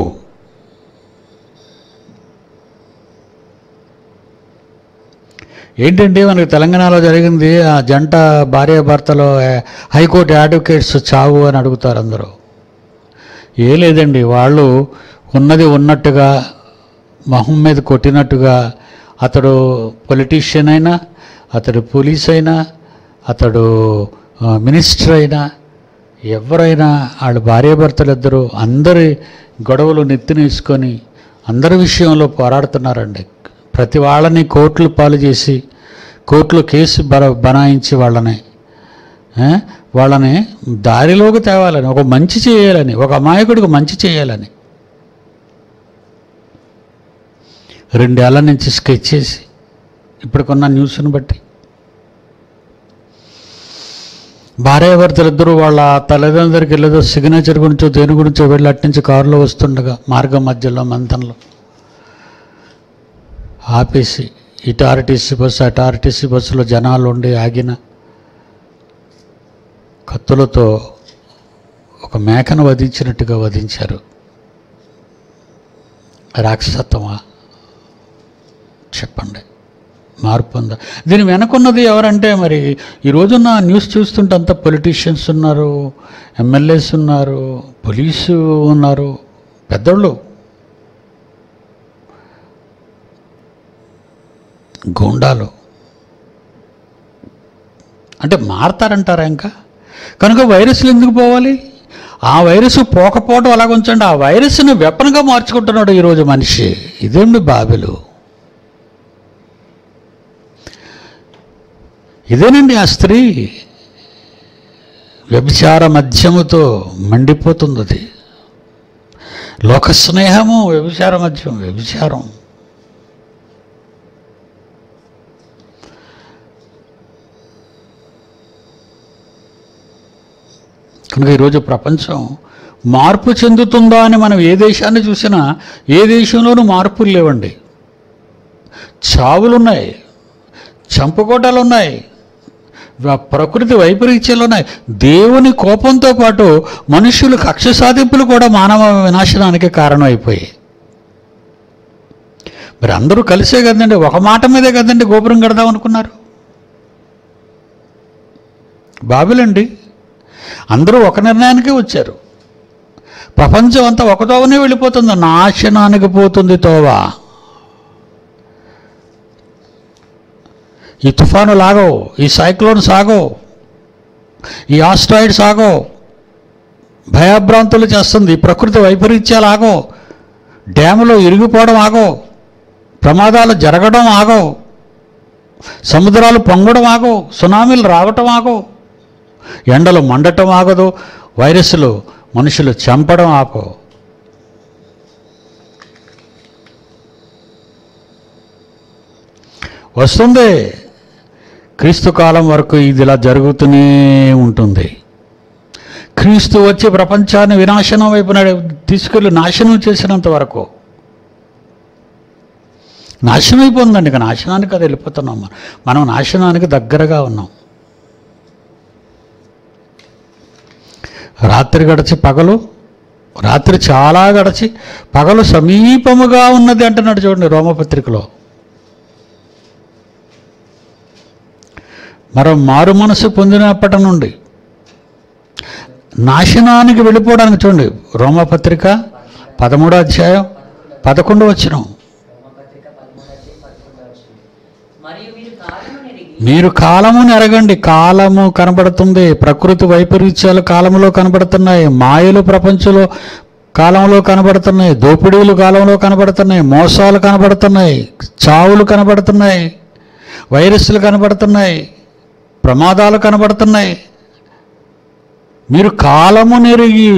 [SPEAKER 1] ఏంటంటే మనకి తెలంగాణలో జరిగింది ఆ జంట భార్యాభర్తలో ఆ, హైకోర్టు అడ్వకేట్స్ చావు అని అడుగుతారు అందరూ ఏ లేదండి వాళ్ళు ఉన్నది ఉన్నట్టుగా మొహం మీద కొట్టినట్టుగా అతడు పొలిటీషియన్ అయినా అతడు పోలీస్ అయినా అతడు ఆ, మినిస్టర్ అయినా ఎవరైనా వాళ్ళ భార్యాభర్తలు ఇద్దరు అందరి గొడవలు నెత్తినేసుకొని అందరి విషయంలో పోరాడుతున్నారండి ప్రతి వాళ్ళని కోర్టులు పాలు చేసి కోర్టులో కేసు బర బనాయించి వాళ్ళని ఆ, వాళ్ళని దారిలోకి తేవాలని ఒక మంచి చేయాలని ఒక అమాయకుడికి మంచి చేయాలని రెండేళ్ల నుంచి స్కెచ్ చేసి ఇప్పటికున్న న్యూస్ని బట్టి భార్యాభర్తలు ఇద్దరు వాళ్ళ తల్లిదండ్రులకి వెళ్ళేదో సిగ్నేచర్ గురించో దేని గురించో వెళ్ళి అటు నుంచి కారులో వస్తుండగా మార్గం మధ్యలో మంతంలో ఆపేసి ఇటు ఆర్టీసీ బస్సు అటు ఆర్టీసీ బస్సులో జనాలు ఉండి ఆగిన కత్తులతో ఒక మేకను వధించినట్టుగా వధించారు రాక్షసత్వమా చెప్పండి మార్పు ఉందా దీని వెనకున్నది ఎవరంటే మరి ఈ రోజున్న న్యూస్ చూస్తుంటే అంతా పొలిటీషియన్స్ ఉన్నారు ఎమ్మెల్యేస్ ఉన్నారు పోలీసు ఉన్నారు పెద్దోళ్ళు గూండాలు అంటే మారతారంటారా ఇంకా కనుక వైరస్లు ఎందుకు పోవాలి ఆ వైరస్ పోకపోవడం అలాగ ఉంచండి ఆ వైరస్ని వెపన్గా మార్చుకుంటున్నాడు ఈరోజు మనిషి ఇదేంటి బాబులు ఇదేనండి ఆ స్త్రీ వ్యభిచార మధ్యముతో మండిపోతుంది అది లోక స్నేహము వ్యభిచార మధ్యం వ్యభిచారం కనుక ఈరోజు ప్రపంచం మార్పు చెందుతుందా అని మనం ఏ దేశాన్ని చూసినా ఏ దేశంలోనూ మార్పులు లేవండి చావులున్నాయి చంపుకోటాలు ఉన్నాయి వ- ప్రకృతి వైపరీత్యాలు ఉన్నాయి దేవుని కోపంతో పాటు మనుషులు కక్ష సాధింపులు కూడా మానవ వినాశనానికి కారణం అయిపోయాయి మరి అందరూ కలిసే కదండి ఒక మాట మీదే కదండి గోపురం కడదాం అనుకున్నారు బాబులండి అందరూ ఒక నిర్ణయానికే వచ్చారు ప్రపంచం అంతా ఒక తోవనే వెళ్ళిపోతుంది నాశనానికి పోతుంది తోవ ఈ తుఫాను లాగో ఈ సైక్లోన్ సాగో ఈ ఆస్ట్రాయిడ్స్ ఆగో భయభ్రాంతులు చేస్తుంది ఈ ప్రకృతి వైపరీత్యాలు ఆగో డ్యాములో ఇరిగిపోవడం ఆగో ప్రమాదాలు జరగడం ఆగో సముద్రాలు పొంగడం ఆగో సునామీలు రావటం ఆగో ఎండలు మండటం ఆగదు వైరస్లు మనుషులు చంపడం ఆపో వస్తుంది క్రీస్తు కాలం వరకు ఇది ఇలా జరుగుతూనే ఉంటుంది క్రీస్తు వచ్చి ప్రపంచాన్ని వినాశనం వైపు నడి- తీసుకెళ్ళి నాశనం చేసినంత వరకు నాశనం అయిపోతుందండి ఇక నాశనానికి అది వెళ్ళిపోతున్నాం మనం మనం నాశనానికి దగ్గరగా ఉన్నాం రాత్రి గడిచి పగలు రాత్రి చాలా గడిచి పగలు సమీపముగా ఉన్నది అంటున్నాడు చూడండి రోమపత్రికలో మరో మారు మనసు పొందినప్పటి నుండి నాశనానికి వెళ్ళిపోవడానికి చూడండి రోమపత్రిక పదమూడో అధ్యాయం పదకొండు వచ్చినాం
[SPEAKER 2] రోమపత్రిక పదమూడు అధ్యాయం పదకొండవ వచనం. మరియు మీరు కాలము నెరిగి
[SPEAKER 1] మీరు కాలముని ఎరగండి కాలము కనబడుతుంది ప్రకృతి వైపరీత్యాలు కాలంలో కనబడుతున్నాయి మాయలు ప్రపంచంలో కాలంలో కనబడుతున్నాయి దోపిడీలు కాలంలో కనబడుతున్నాయి మోసాలు కనబడుతున్నాయి చావులు కనబడుతున్నాయి వైరస్లు కనబడుతున్నాయి ప్రమాదాలు కనబడుతున్నాయి మీరు కాలము నెరిగి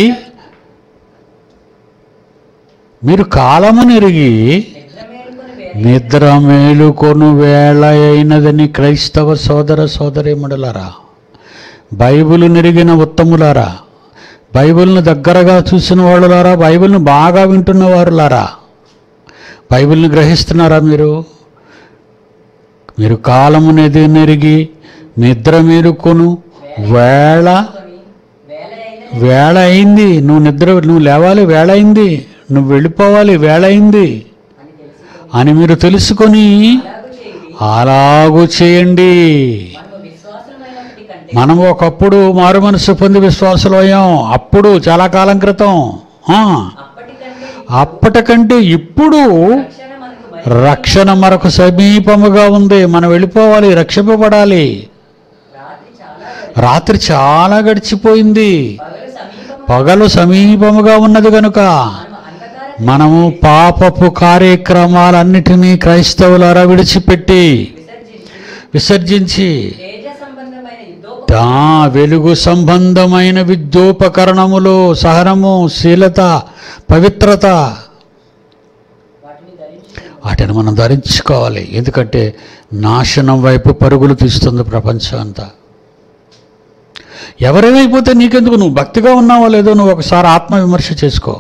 [SPEAKER 1] మీరు కాలము నెరిగి
[SPEAKER 2] నిద్ర మేలుకొని వేళ
[SPEAKER 1] నిద్ర మేలుకొను వేళ అయినదని క్రైస్తవ సోదర సోదరీమణులారా బైబిల్ నెరిగిన ఉత్తములారా బైబిల్ను దగ్గరగా చూసిన వాళ్ళులారా బైబిల్ను బాగా వింటున్న వారులారా బైబిల్ని గ్రహిస్తున్నారా మీరు మీరు కాలమునేది నెరిగి నిద్ర మేలుకొను వేళ
[SPEAKER 2] కొని వేళ అయిన
[SPEAKER 1] వేళ అయింది నువ్వు నిద్ర నువ్వు లేవాలి వేళ అయింది నువ్వు వెళ్ళిపోవాలి వేళ అయింది
[SPEAKER 2] అని తెలుసుకొని
[SPEAKER 1] అని మీరు తెలుసుకొని
[SPEAKER 2] అలాగు చేయి
[SPEAKER 1] అలాగూ చేయండి
[SPEAKER 2] మనము విశ్వాసమైనప్పటి కంటే
[SPEAKER 1] మనం ఒకప్పుడు మారు మనసు పొంది విశ్వాసులు అయ్యాం అప్పుడు చాలా కాలం క్రితం ఆ,
[SPEAKER 2] అప్పటికంటే
[SPEAKER 1] అప్పటికంటే ఇప్పుడు
[SPEAKER 2] రక్షణ మనకు మరి
[SPEAKER 1] రక్షణ మరొక సమీపముగా ఉంది మనం వెళ్ళిపోవాలి రక్షింపబడాలి
[SPEAKER 2] రాత్రి చాలా
[SPEAKER 1] రాత్రి చాలా గడిచిపోయింది
[SPEAKER 2] పగలు సమీపము
[SPEAKER 1] పగలు సమీపముగా ఉన్నది కనుక
[SPEAKER 2] మనము అంధకార
[SPEAKER 1] మనము పాపపు కార్యక్రమాలన్నిటినీ క్రైస్తవులారా విడిచిపెట్టి
[SPEAKER 2] విసర్జించి
[SPEAKER 1] విసర్జించి
[SPEAKER 2] తేజ సంబంధమైన యుద్ధోప
[SPEAKER 1] దా వెలుగు సంబంధమైన విద్యోపకరణములు సహనము శీలత పవిత్రత
[SPEAKER 2] వాటిని ధరించి
[SPEAKER 1] వాటిని మనం ధరించుకోవాలి ఎందుకంటే నాశనం వైపు పరుగులు తీస్తుంది ప్రపంచం అంతా ఎవరేమైపోతే నీకెందుకు నువ్వు భక్తిగా ఉన్నావో లేదో నువ్వు ఒకసారి ఆత్మవిమర్శ చేసుకో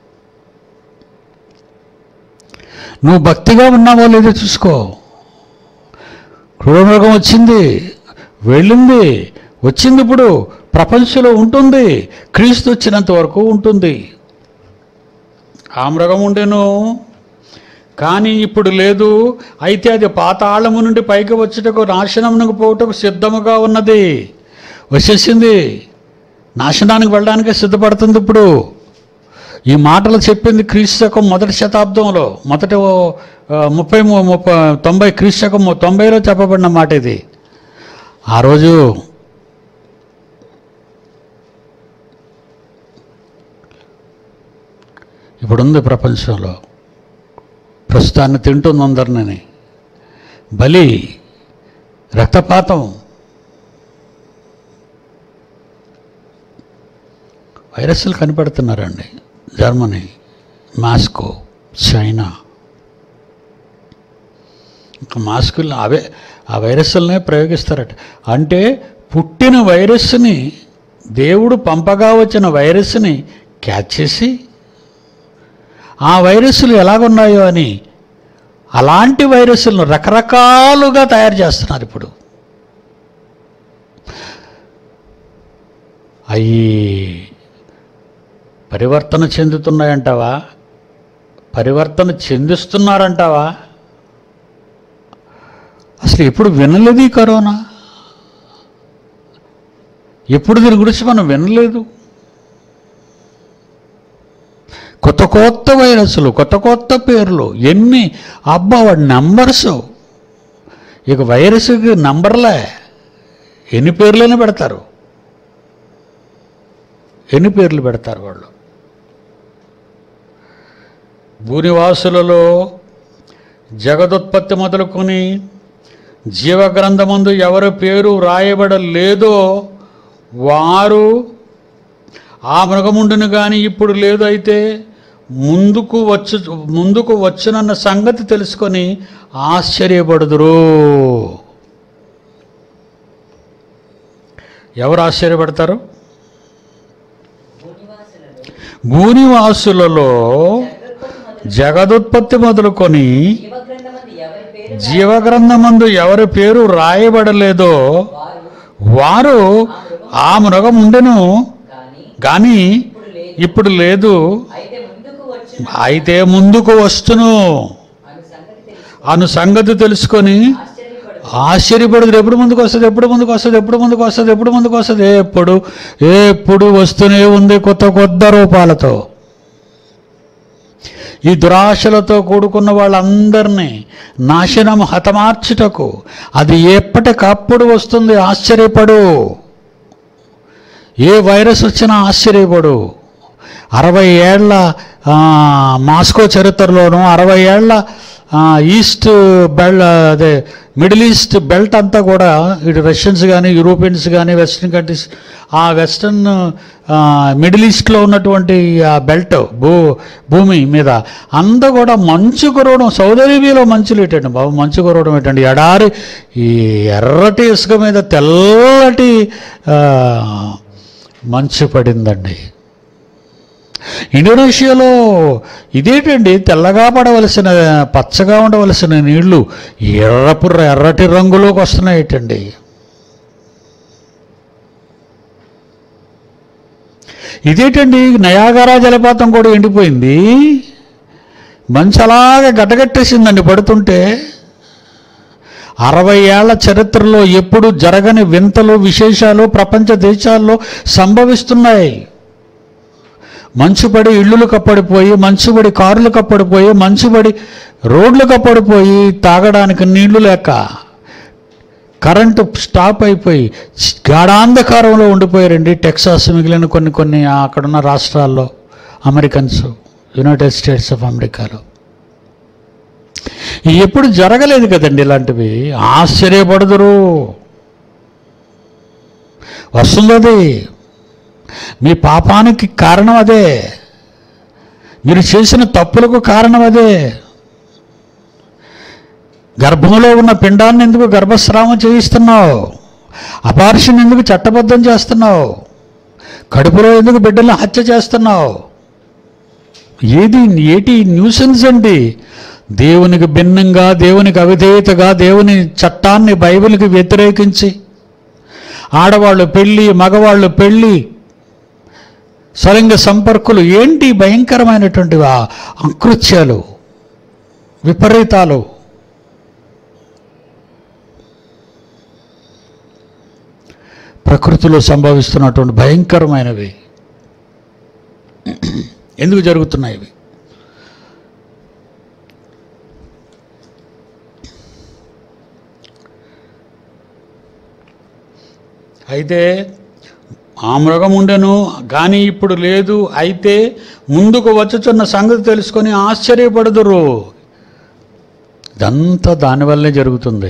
[SPEAKER 1] నువ్వు భక్తిగా ఉన్నావో లేదో చూసుకో క్రూరమృగం వచ్చింది వెళ్ళింది వచ్చింది ఇప్పుడు ప్రపంచంలో ఉంటుంది క్రీస్తు వచ్చినంత వరకు ఉంటుంది ఆ మృగం ఉండేను కానీ ఇప్పుడు లేదు అయితే అది పాతాళము నుండి పైకి వచ్చుటకు నాశనమునకు పోవుటకు సిద్ధముగా ఉన్నది వచ్చేసింది నాశనానికి వెళ్ళడానికి సిద్ధపడుతుంది ఇప్పుడు ఈ మాటలు చెప్పింది క్రీస్తు శకం మొదటి శతాబ్దంలో మొదటి ఓ, ఆ, ముప్పై ము- ముప్పై తొంభై క్రీస్తు శకం ము- తొంభైలో చెప్పబడిన మాట ఇది ఆ రోజు ఇప్పుడుంది ప్రపంచంలో ప్రస్తుతాన్ని తింటుంది అందరిని బలి రక్తపాతం వైరస్లు కనిపెడుతున్నారండి జర్మనీ మాస్కో చైనా ఇంకా మాస్కులు అవే ఆ వైరస్లనే ప్రయోగిస్తారట అంటే పుట్టిన వైరస్ని దేవుడు పంపగా వచ్చిన వైరస్ని క్యాచ్ చేసి ఆ వైరస్లు ఎలాగున్నాయో అని అలాంటి వైరస్లను రకరకాలుగా తయారు చేస్తున్నారు ఇప్పుడు అవి పరివర్తన చెందుతున్నాయంటావా పరివర్తన చెందిస్తున్నారంటావా అసలు ఎప్పుడు వినలేదు ఈ కరోనా ఎప్పుడు దీని గురించి మనం వినలేదు కొత్త కొత్త వైరస్లు కొత్త కొత్త పేర్లు ఎన్ని అబ్బా వాడి నంబర్స్ ఇక వైరస్కి నంబర్లే ఎన్ని పేర్లైనా పెడతారు ఎన్ని పేర్లు పెడతారు వాళ్ళు భూనివాసులలో జగదుత్పత్తి మొదలుకొని జీవగ్రంథమందు ఎవరి పేరు వ్రాయబడలేదో వారు ఆ మృగముండును కానీ ఇప్పుడు లేదు అయితే ముందుకు వచ్చు ముందుకు వచ్చునన్న సంగతి తెలుసుకొని ఆశ్చర్యపడుదురు ఎవరు ఆశ్చర్యపడతారు
[SPEAKER 2] భూనివాసులలో
[SPEAKER 1] భూనివాసులలో
[SPEAKER 2] జగదుత్పత్తి మొదలు
[SPEAKER 1] జగదుత్పత్తి మొదలుకొని
[SPEAKER 2] జీవగ్రంథమందు ఎవరి పేరు
[SPEAKER 1] జీవగ్రంథమందు ఎవరి పేరు రాయబడలేదో
[SPEAKER 2] వారు
[SPEAKER 1] వారు ఆ మృగముండెను
[SPEAKER 2] కానీ
[SPEAKER 1] కానీ
[SPEAKER 2] ఇప్పుడు లేదు
[SPEAKER 1] ఇప్పుడు లేదు
[SPEAKER 2] అయితే ముందుకు వచ్చిన
[SPEAKER 1] అయితే ముందుకు వస్తును
[SPEAKER 2] అను సంగతి తెలుసు
[SPEAKER 1] అను సంగతి తెలుసుకొని
[SPEAKER 2] ఆశ్చర్యపడు
[SPEAKER 1] ఆశ్చర్యపడుతుంది ఎప్పుడు ముందుకు వస్తుంది ఎప్పుడు ముందుకు వస్తుంది ఎప్పుడు ముందుకు వస్తుంది ఎప్పుడు ముందుకు వస్తుంది ఎప్పుడు ఎప్పుడు వస్తూనే ఉంది కొత్త కొత్త రూపాలతో ఈ దురాశలతో కూడుకున్న వాళ్ళందరినీ నాశనం హతమార్చుటకు అది ఎప్పటికప్పుడు వస్తుంది ఆశ్చర్యపడు ఏ వైరస్ వచ్చినా ఆశ్చర్యపడు అరవై ఏళ్ల ఆ, మాస్కో చరిత్రలోనూ అరవై ఏళ్ల ఆ, ఈస్ట్ బెల్ అదే మిడిల్ ఈస్ట్ బెల్ట్ అంతా కూడా ఇటు రష్యన్స్ కానీ యూరోపియన్స్ కానీ వెస్ట్రన్ కంట్రీస్ ఆ వెస్ట్రన్ ఆ, మిడిల్ ఈస్ట్లో ఉన్నటువంటి ఆ బెల్ట్ భూ భూమి మీద అంతా కూడా మంచు కురవడం సౌదీ అరేబియాలో మంచులు ఏంటండి బాబు మంచు కురవడం ఏంటండి ఎడారి ఈ ఎర్రటి ఇసుక మీద తెల్లటి ఆ, మంచు పడిందండి ఇండోనేషియాలో ఇదేంటండి తెల్లగా పడవలసిన పచ్చగా ఉండవలసిన నీళ్లు ఎర్రపు ఎర్రటి రంగులోకి వస్తున్నాయేటండి ఇదేంటండి నయాగరా జలపాతం కూడా ఎండిపోయింది మంచు అలాగే గడ్డగట్టేసిందండి పడుతుంటే అరవై ఏళ్ల చరిత్రలో ఎప్పుడు జరగని వింతలు విశేషాలు ప్రపంచ దేశాల్లో సంభవిస్తున్నాయి మంచుపడి ఇళ్ళులు కప్పడిపోయి మంచుబడి కారులు కప్పడిపోయి మంచుబడి రోడ్లు కప్పడిపోయి తాగడానికి నీళ్లు లేక కరెంటు స్టాప్ అయిపోయి గాఢాంధకారంలో ఉండిపోయారండి టెక్సాస్ మిగిలిన కొన్ని కొన్ని అక్కడున్న రాష్ట్రాల్లో అమెరికన్స్ యునైటెడ్ స్టేట్స్ ఆఫ్ అమెరికాలో ఎప్పుడు జరగలేదు కదండి ఇలాంటివి ఆశ్చర్యపడదురు వస్తుంది అది మీ పాపానికి కారణం అదే మీరు చేసిన తప్పులకు కారణం అదే గర్భంలో ఉన్న పిండాన్ని ఎందుకు గర్భస్రావం చేయిస్తున్నావు అపార్షన్ ఎందుకు చట్టబద్ధం చేస్తున్నావు కడుపులో ఎందుకు బిడ్డలను హత్య చేస్తున్నావు ఏది ఏటి న్యూసెన్స్ అండి దేవునికి భిన్నంగా దేవునికి అవిధేయతగా దేవుని చట్టాన్ని బైబిల్కి వ్యతిరేకించి ఆడవాళ్ళు పెళ్ళి మగవాళ్ళు పెళ్ళి స్వలింగ సంపర్కులు ఏంటి భయంకరమైనటువంటి ఆ అకృత్యాలు విపరీతాలు ప్రకృతిలో సంభవిస్తున్నటువంటి భయంకరమైనవి ఎందుకు జరుగుతున్నాయి ఇవి అయితే ఆ మృగం ఉండెను కానీ ఇప్పుడు లేదు అయితే ముందుకు వచ్చుచున్న సంగతి తెలుసుకొని ఆశ్చర్యపడదురు ఇదంతా దానివల్లే జరుగుతుంది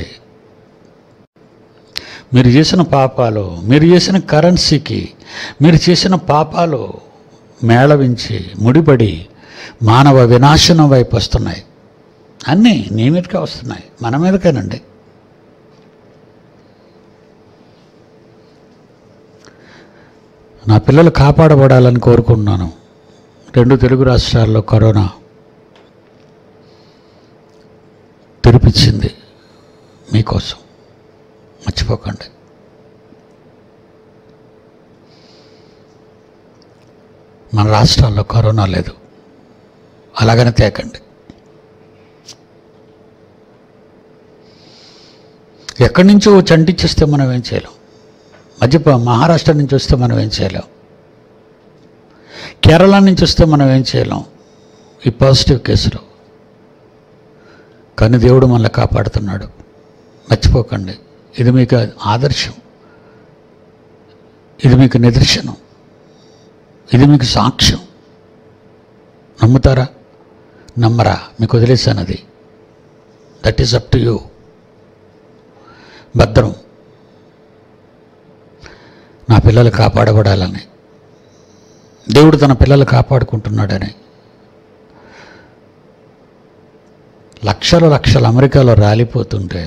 [SPEAKER 1] మీరు చేసిన పాపాలు మీరు చేసిన కరెన్సీకి మీరు చేసిన పాపాలు మేళవించి ముడిపడి మానవ వినాశనం వైపు వస్తున్నాయి అన్నీ నీ మీదకే వస్తున్నాయి మన మీదకేనండి నా పిల్లలు కాపాడబడాలని కోరుకుంటున్నాను రెండు తెలుగు రాష్ట్రాల్లో కరోనా తెరిపించింది మీకోసం మర్చిపోకండి మన రాష్ట్రాల్లో కరోనా లేదు అలాగనే తేకండి ఎక్కడి నుంచో చంటిచ్చేస్తే మనం ఏం చేయలేం మధ్య మహారాష్ట్ర నుంచి వస్తే మనం ఏం చేయలేం కేరళ నుంచి వస్తే మనం ఏం చేయలేం ఈ పాజిటివ్ కేసులో కానీ దేవుడు మనల్ని కాపాడుతున్నాడు మర్చిపోకండి ఇది మీకు ఆదర్శం ఇది మీకు నిదర్శనం ఇది మీకు సాక్ష్యం నమ్ముతారా నమ్మరా మీకు వదిలేశాను అది that is up to you భద్రం నా పిల్లలు కాపాడబడాలని దేవుడు తన పిల్లలు కాపాడుకుంటున్నాడని లక్షల లక్షలు అమెరికాలో రాలిపోతుంటే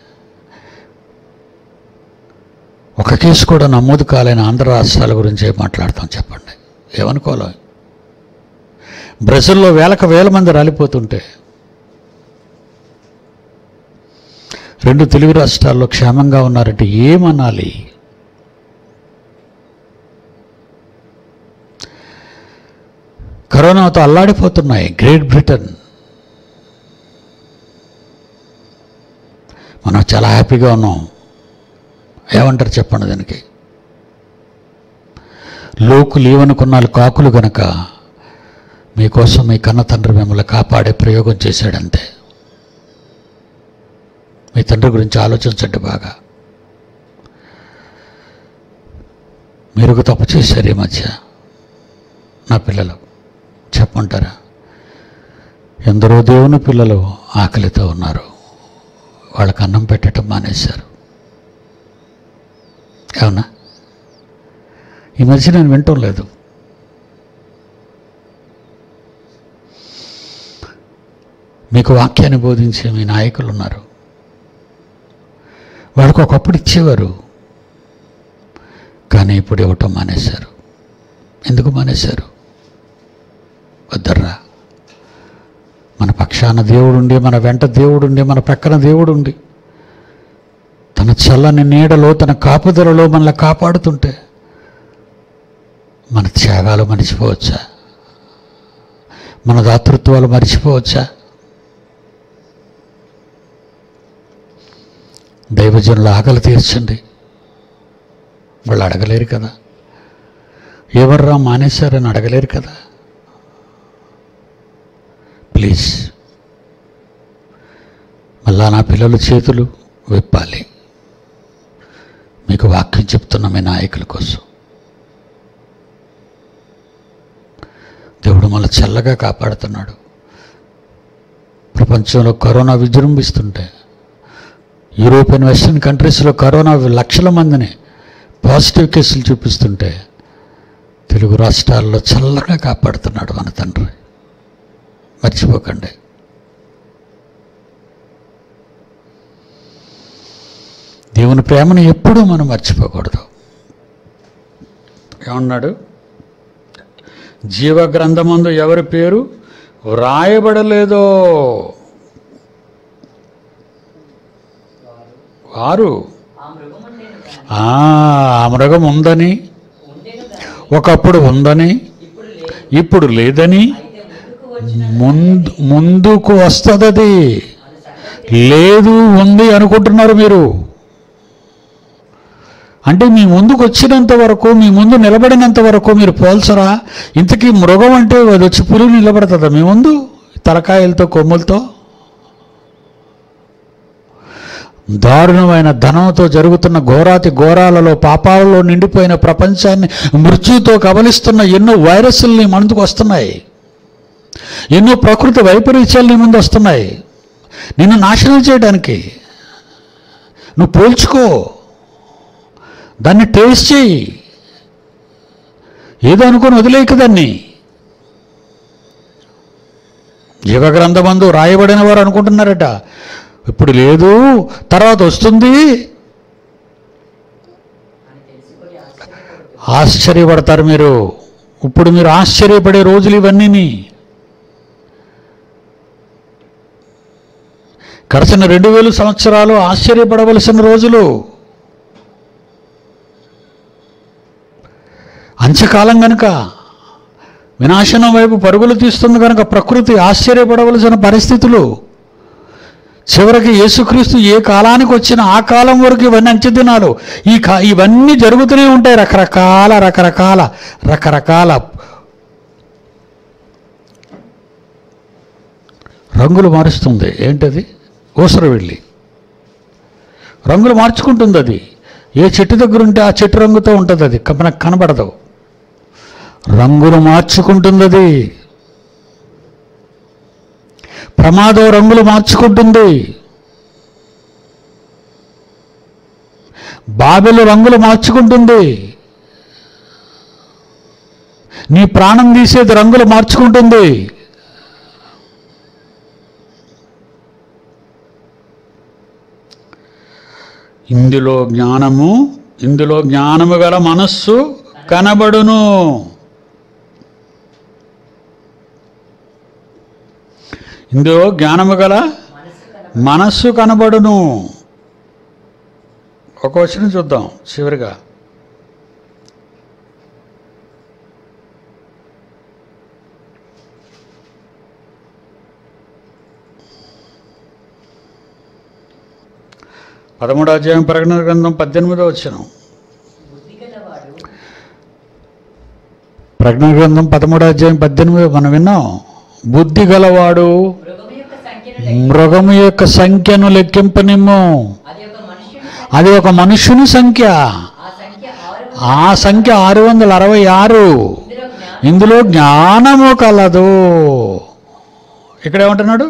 [SPEAKER 1] ఒక కేసు కూడా నమోదు కాలేని ఆంధ్ర రాష్ట్రాల గురించి ఏం మాట్లాడతాం చెప్పండి ఏమనుకోవాలి బ్రెజిల్లో వేలకు వేల మంది రాలిపోతుంటే రెండు తెలుగు రాష్ట్రాల్లో క్షేమంగా ఉన్నారంటే ఏమనాలి కరోనాతో అల్లాడిపోతున్నాయి గ్రేట్ బ్రిటన్ మనం చాలా హ్యాపీగా ఉన్నాం ఏమంటారు చెప్పండి దానికి లోకు లేవనుకున్నాళ్ళు కాకులు గనక మీకోసం మీ కన్న తండ్రి మిమ్మల్ని కాపాడే ప్రయోగం చేశాడంతే మీ తండ్రి గురించి ఆలోచించండి బాగా మీరు ఒక తప్పు చేశారు ఈ మధ్య నా పిల్లలు చెప్పమంటారా ఎందరో దేవుని పిల్లలు ఆకలితో ఉన్నారు వాళ్ళకి అన్నం పెట్టడం మానేశారు అవునా ఈ మధ్య నేను వింటం లేదు మీకు వాక్యాన్ని బోధించే మీ నాయకులు ఉన్నారు వాళ్ళకు ఒకప్పుడు ఇచ్చేవారు కానీ ఇప్పుడు ఇవ్వటం మానేశారు ఎందుకు మానేశారు వద్దర్రా మన పక్షాన దేవుడుండి మన వెంట దేవుడుండి మన పక్కన దేవుడుండి తన చల్లని నీడలో తన కాపుదలలో మనల్ని కాపాడుతుంటే మన త్యాగాలు మర్చిపోవచ్చా మన దాతృత్వాలు మర్చిపోవచ్చా దైవజనుల ఆకలి తీర్చండి వాళ్ళు అడగలేరు కదా ఎవర్రా మానేశారని అడగలేరు కదా ప్లీజ్ మళ్ళా నా పిల్లల చేతులు విప్పాలి మీకు వాక్యం చెప్తున్న మీ నాయకుల కోసం దేవుడు మళ్ళీ చల్లగా కాపాడుతున్నాడు ప్రపంచంలో కరోనా విజృంభిస్తుంటే యూరోపియన్ వెస్టర్న్ కంట్రీస్లో కరోనా లక్షల మందిని పాజిటివ్ కేసులు చూపిస్తుంటే తెలుగు రాష్ట్రాల్లో చల్లగా కాపాడుతున్నాడు మన తండ్రి మర్చిపోకండి దేవుని ప్రేమను ఎప్పుడూ మనం మర్చిపోకూడదు ఏమన్నాడు జీవ గ్రంథమందు ఎవరి పేరు వ్రాయబడలేదో వారు
[SPEAKER 2] ఆ మృగముండెను గాని
[SPEAKER 1] ఆ ఆ మృగం ఉందని
[SPEAKER 2] ఉండెను గాని
[SPEAKER 1] ఒకప్పుడు ఉందని
[SPEAKER 2] ఇప్పుడు లేదు
[SPEAKER 1] ఇప్పుడు లేదని
[SPEAKER 2] అయితే ముందుకు వచ్చిన
[SPEAKER 1] ముందు ముందుకు వస్తుంది
[SPEAKER 2] అను సంగతి
[SPEAKER 1] లేదు ఉంది అనుకుంటున్నారు మీరు అంటే మీ ముందుకు వచ్చినంత వరకు మీ ముందు నిలబడినంత వరకు మీరు పోల్చరా ఇంతకీ మృగం అంటే అది వచ్చి పురుగు నిలబడుతుందా మీ ముందు తలకాయలతో కొమ్ములతో దారుణమైన ధనంతో జరుగుతున్న ఘోరాతి ఘోరాలలో పాపాలలో నిండిపోయిన ప్రపంచాన్ని మృత్యుతో కబలిస్తున్న ఎన్నో వైరస్ల్ని ముందుకు వస్తున్నాయి ఎన్నో ప్రకృతి వైపరీత్యాలు నీ ముందు వస్తున్నాయి నిన్ను నాశనం చేయడానికి నువ్వు పోల్చుకో దాన్ని టేస్ట్ చేయి ఏదో అనుకొని వదిలేక దాన్ని జీవగ్రంథమందు రాయబడిన వారు అనుకుంటున్నారట ఇప్పుడు లేదు తర్వాత వస్తుంది
[SPEAKER 2] అని తెలుసుకొని అనుకుని ఆశ్చర్యపడుతుంది
[SPEAKER 1] ఆశ్చర్యపడతారు మీరు ఇప్పుడు మీరు ఆశ్చర్యపడే రోజులు ఇవన్నీని గడిచిన రెండు వేలు సంవత్సరాలు ఆశ్చర్యపడవలసిన రోజులు అంత్యకాలం గనుక వినాశనం వైపు పరుగులు తీస్తుంది కనుక ప్రకృతి ఆశ్చర్యపడవలసిన పరిస్థితులు చివరికి యేసుక్రీస్తు ఏ కాలానికి వచ్చిన ఆ కాలం వరకు ఇవన్నీ అంచెదినాలు ఈ కా ఇవన్నీ జరుగుతూనే ఉంటాయి రకరకాల రకరకాల రకరకాల రంగులు మారుస్తుంది ఏంటది ఊసర వెళ్ళి రంగులు మార్చుకుంటుంది అది ఏ చెట్టు దగ్గర ఉంటే ఆ చెట్టు రంగుతో ఉంటుంది అది క- మనకు కనబడదు రంగులు మార్చుకుంటుంది అది ప్రమాదం రంగులు మార్చుకుంటుంది బాబెలు రంగులు మార్చుకుంటుంది నీ ప్రాణం తీసేది రంగులు మార్చుకుంటుంది ఇందులో జ్ఞానము ఇందులో జ్ఞానము గల మనస్సు కనబడును ఇందులో జ్ఞానము గల
[SPEAKER 2] మనసు కన
[SPEAKER 1] మనస్సు కనబడును ఒక వచనం చూద్దాం చివరిగా పదమూడో అధ్యాయం ప్రకటన గ్రంథం పద్దెనిమిదో వచ్చిన
[SPEAKER 2] బుద్ధి గలవాడు
[SPEAKER 1] ప్రకటన గ్రంథం పదమూడో అధ్యాయం పద్దెనిమిది మనం విన్నాం బుద్ధి గలవాడు
[SPEAKER 2] మృగము యొక్క సంఖ్యను
[SPEAKER 1] మృగము యొక్క సంఖ్యను లెక్కింపనిమ్ము
[SPEAKER 2] అది ఒక మనుష్యుని
[SPEAKER 1] అది ఒక మనుష్యుని సంఖ్య
[SPEAKER 2] ఆ సంఖ్య ఆరు
[SPEAKER 1] ఆ సంఖ్య ఆరు వందల అరవై ఆరు
[SPEAKER 2] ఇందులో జ్ఞానం
[SPEAKER 1] ఇందులో జ్ఞానము కలదు ఇక్కడ ఏమంటున్నాడు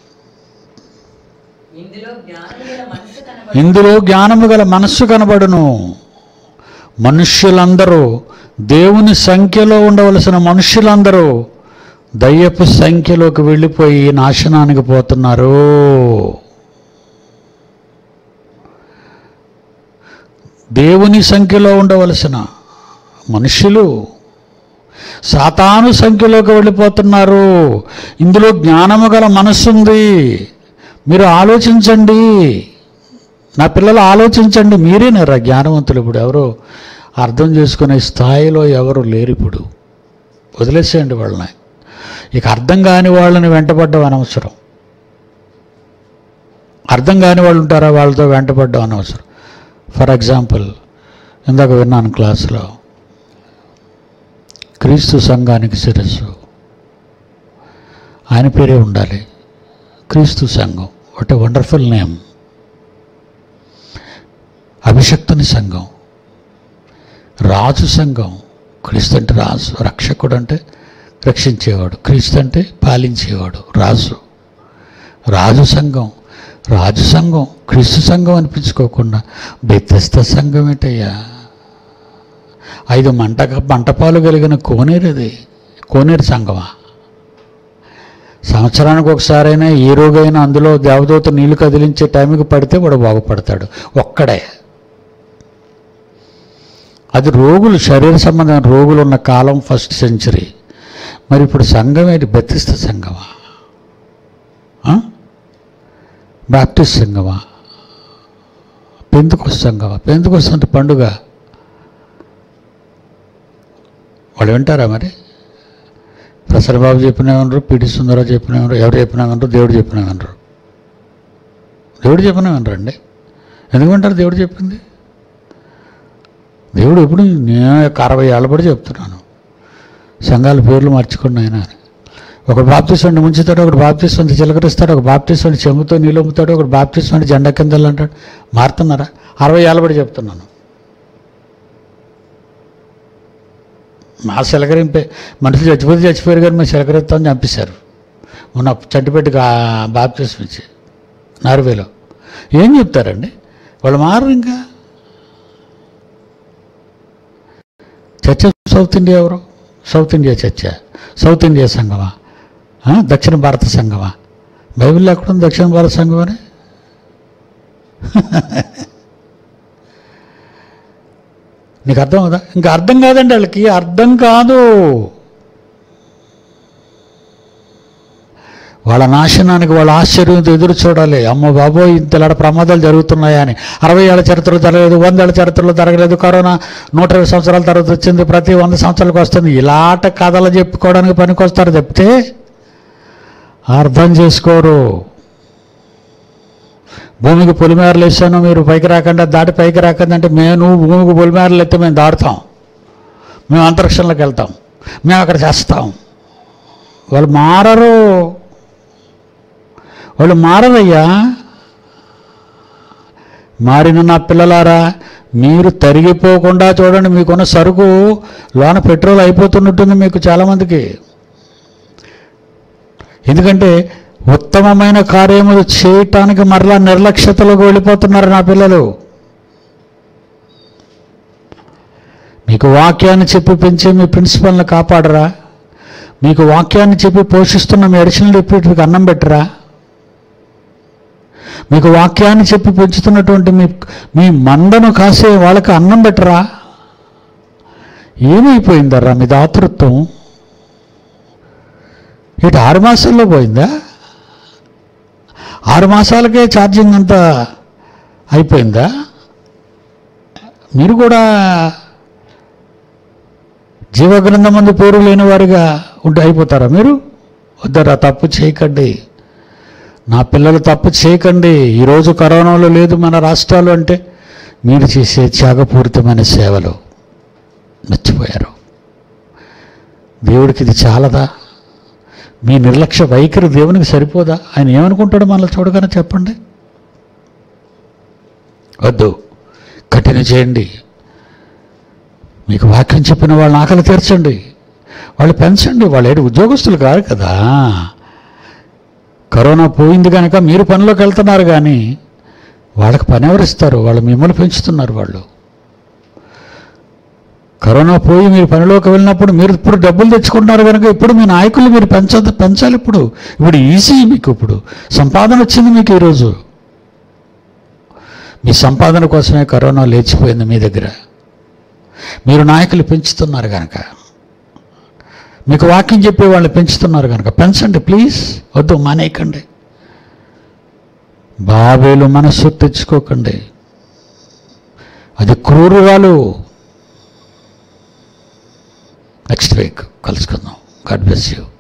[SPEAKER 2] ఇందులో జ్ఞానం గల మనసు కనబడి
[SPEAKER 1] ఇందులో జ్ఞానము గల మనస్సు కనబడును మనుష్యులందరూ దేవుని సంఖ్యలో ఉండవలసిన మనుష్యులందరూ దయ్యపు సంఖ్యలోకి వెళ్ళిపోయి నాశనానికి పోతున్నారు దేవుని సంఖ్యలో ఉండవలసిన మనుష్యులు సాతాను సంఖ్యలోకి వెళ్ళిపోతున్నారు ఇందులో జ్ఞానము గల మనస్సుంది మీరు ఆలోచించండి నా పిల్లలు ఆలోచించండి మీరేనారా జ్ఞానవంతులు ఇప్పుడు ఎవరు అర్థం చేసుకునే స్థాయిలో ఎవరు లేరు ఇప్పుడు వదిలేసేయండి వాళ్ళని ఇక అర్థం కాని వాళ్ళని వెంటపడ్డం అనవసరం అర్థం కాని వాళ్ళు ఉంటారా వాళ్ళతో వెంటపడ్డం అనవసరం ఫర్ ఎగ్జాంపుల్ ఇందాక విన్నాను క్లాసులో క్రీస్తు సంఘానికి శిరస్సు ఆయన పేరే ఉండాలి క్రీస్తు సంఘం వాట్ ఎ వండర్ఫుల్ నేమ్ అభిషక్తుని సంఘం రాజు సంఘం క్రీస్తు అంటే రాజు రక్షకుడు అంటే రక్షించేవాడు క్రీస్తు అంటే పాలించేవాడు రాజు రాజు సంఘం రాజు సంఘం క్రీస్తు సంఘం అనిపించుకోకుండా బెత్తస్త సంఘం ఏంటయ్యా ఐదు మంట మంటపాలు కలిగిన కోనేరు అది కోనేరు సంఘమా సంవత్సరానికి ఒకసారైనా ఏ రోగైనా అందులో దేవదూత నీళ్లు కదిలించే టైంకి పడితే వాడు బాగుపడతాడు ఒక్కడే అది రోగులు శరీర సంబంధమైన రోగులు ఉన్న కాలం ఫస్ట్ సెంచరీ మరి ఇప్పుడు సంఘం ఏంటి బెత్తిస్త సంఘమా ఆ? బాప్టిస్ట్ సంఘమా పెందుకు సంఘమా పెందుకు వస్తుంటే పండుగ వాళ్ళు వింటారా మరి ప్రసన్న బాబు చెప్పినామన్నారు పిడి సుందరరావు చెప్పినామన్నారు ఎవరు చెప్పినామన్నారు దేవుడు చెప్పినామన్నారు దేవుడు చెప్పినామన్నారు అండి ఎందుకు వింటారు దేవుడు చెప్పింది దేవుడు ఎప్పుడు నేను ఒక అరవై ఏళ్ళ పడి చెప్తున్నాను సంఘాల పేర్లు మార్చుకుని ఆయన అని ఒకడు బాప్తిస్వాడిని ముంచుతాడు ఒకడు బాప్తిస్వాడిని చిలకరిస్తాడు ఒక బాప్తిస్వాడిని చెంబుతో నీళ్ళు అమ్ముతాడు ఒకడు బాప్తిస్వాడిని జెండా కిందలు అంటాడు మారుతున్నారా అరవై ఏళ్ళ పడి చెప్తున్నాను మా చిలకరింపే మనుషులు చచ్చిపోతే చచ్చిపోయారు కానీ మేము చిలకరిస్తామని చంపేశారు మొన్న చంటిపెట్టుకు బాప్తిస్వం ఇచ్చి నార్వేలో ఏం చెప్తారండి వాళ్ళు మారు ఇంకా చర్చ సౌత్ ఇండియా ఎవరు South India church South India సంఘమా ఆ? దక్షిణ భారత సంఘమా బైబిల్లో ఎక్కడ ఉంది దక్షిణ భారత సంఘం అని నీకు అర్థం అవుదా ఇంకా అర్థం కాదండి వాళ్ళకి అర్థం కాదు వాళ్ళ నాశనానికి వాళ్ళ ఆశ్చర్యంతో ఎదురు చూడాలి అమ్మ బాబోయ్ ఇంతలాడ ప్రమాదాలు జరుగుతున్నాయా అని అరవై ఏళ్ళ చరిత్రలో జరగలేదు వంద ఏళ్ళ చరిత్రలో జరగలేదు కరోనా నూట ఇరవై సంవత్సరాల తర్వాత వచ్చింది ప్రతి వంద సంవత్సరాలకు వస్తుంది ఇలాంటి కథలు చెప్పుకోవడానికి పనికొస్తారు చెప్తే అర్థం చేసుకోరు భూమికి పొలిమేరలు వేసాను మీరు పైకి రాకుండా దాటి పైకి రాకుండా అంటే మేము నువ్వు భూమికి పొలిమేరలు ఎత్తే మేము దాటుతాం మేము అంతరిక్షంలోకి వెళ్తాం మేము అక్కడ చేస్తాం వాళ్ళు మారరు వాళ్ళు మారరయ్యా మారిన నా పిల్లలారా మీరు తరిగిపోకుండా చూడండి మీకున్న సరుకు లోన పెట్రోల్ అయిపోతున్నట్టుంది మీకు చాలామందికి ఎందుకంటే ఉత్తమమైన కార్యములు చేయటానికి మరలా నిర్లక్ష్యతలోకి వెళ్ళిపోతున్నారు నా పిల్లలు మీకు వాక్యాన్ని చెప్పి పెంచే మీ ప్రిన్సిపల్ని కాపాడరా మీకు వాక్యాన్ని చెప్పి పోషిస్తున్న మీ అడిషనల్ డిప్యూటీకి అన్నం పెట్టరా మీకు వాక్యాన్ని చెప్పి పెంచుతున్నటువంటి మీ మీ మందను కాసే వాళ్ళకి అన్నం పెట్టరా ఏమైపోయిందర్రా మీ దాతృత్వం ఇటు ఆరు మాసాల్లో పోయిందా ఆరు మాసాలకే ఛార్జింగ్ అంతా అయిపోయిందా మీరు కూడా జీవగ్రంథం మందు పేరు లేని వారిగా ఉంటే అయిపోతారా మీరు వద్దరా తప్పు చేయకండి నా పిల్లలు తప్పు చేయకండి ఈరోజు కరోనాలో లేదు మన రాష్ట్రాలు అంటే మీరు చేసే త్యాగపూరితమైన సేవలు మర్చిపోయారు దేవుడికి ఇది చాలదా మీ నిర్లక్ష్య వైఖరి దేవునికి సరిపోదా ఆయన ఏమనుకుంటాడు మనల్ని చూడగానే చెప్పండి వద్దు కఠిన చేయండి మీకు వాక్యం చెప్పిన వాళ్ళని ఆకలి తీర్చండి వాళ్ళు పెంచండి వాళ్ళు ఏంటి ఉద్యోగస్తులు కాదు కదా కరోనా పోయింది కనుక మీరు పనిలోకి వెళ్తున్నారు కానీ వాళ్ళకి పని ఎవరిస్తారు వాళ్ళు మిమ్మల్ని పెంచుతున్నారు వాళ్ళు కరోనా పోయి మీరు పనిలోకి వెళ్ళినప్పుడు మీరు ఇప్పుడు డబ్బులు తెచ్చుకుంటున్నారు కనుక ఇప్పుడు మీ నాయకులు మీరు పెంచ పెంచాలి ఇప్పుడు ఇప్పుడు ఈజీ మీకు ఇప్పుడు సంపాదన వచ్చింది మీకు ఈరోజు మీ సంపాదన కోసమే కరోనా లేచిపోయింది మీ దగ్గర మీరు నాయకులు పెంచుతున్నారు కనుక మీకు వాక్యం చెప్పే వాళ్ళు పెంచుతున్నారు కనుక పెంచండి ప్లీజ్ వద్దు మానేయకండి బాబేలు మనస్సు తెచ్చుకోకండి అది క్రూరురాలు నెక్స్ట్ వీక్ కలుసుకుందాం గాడ్ బ్లెస్ యూ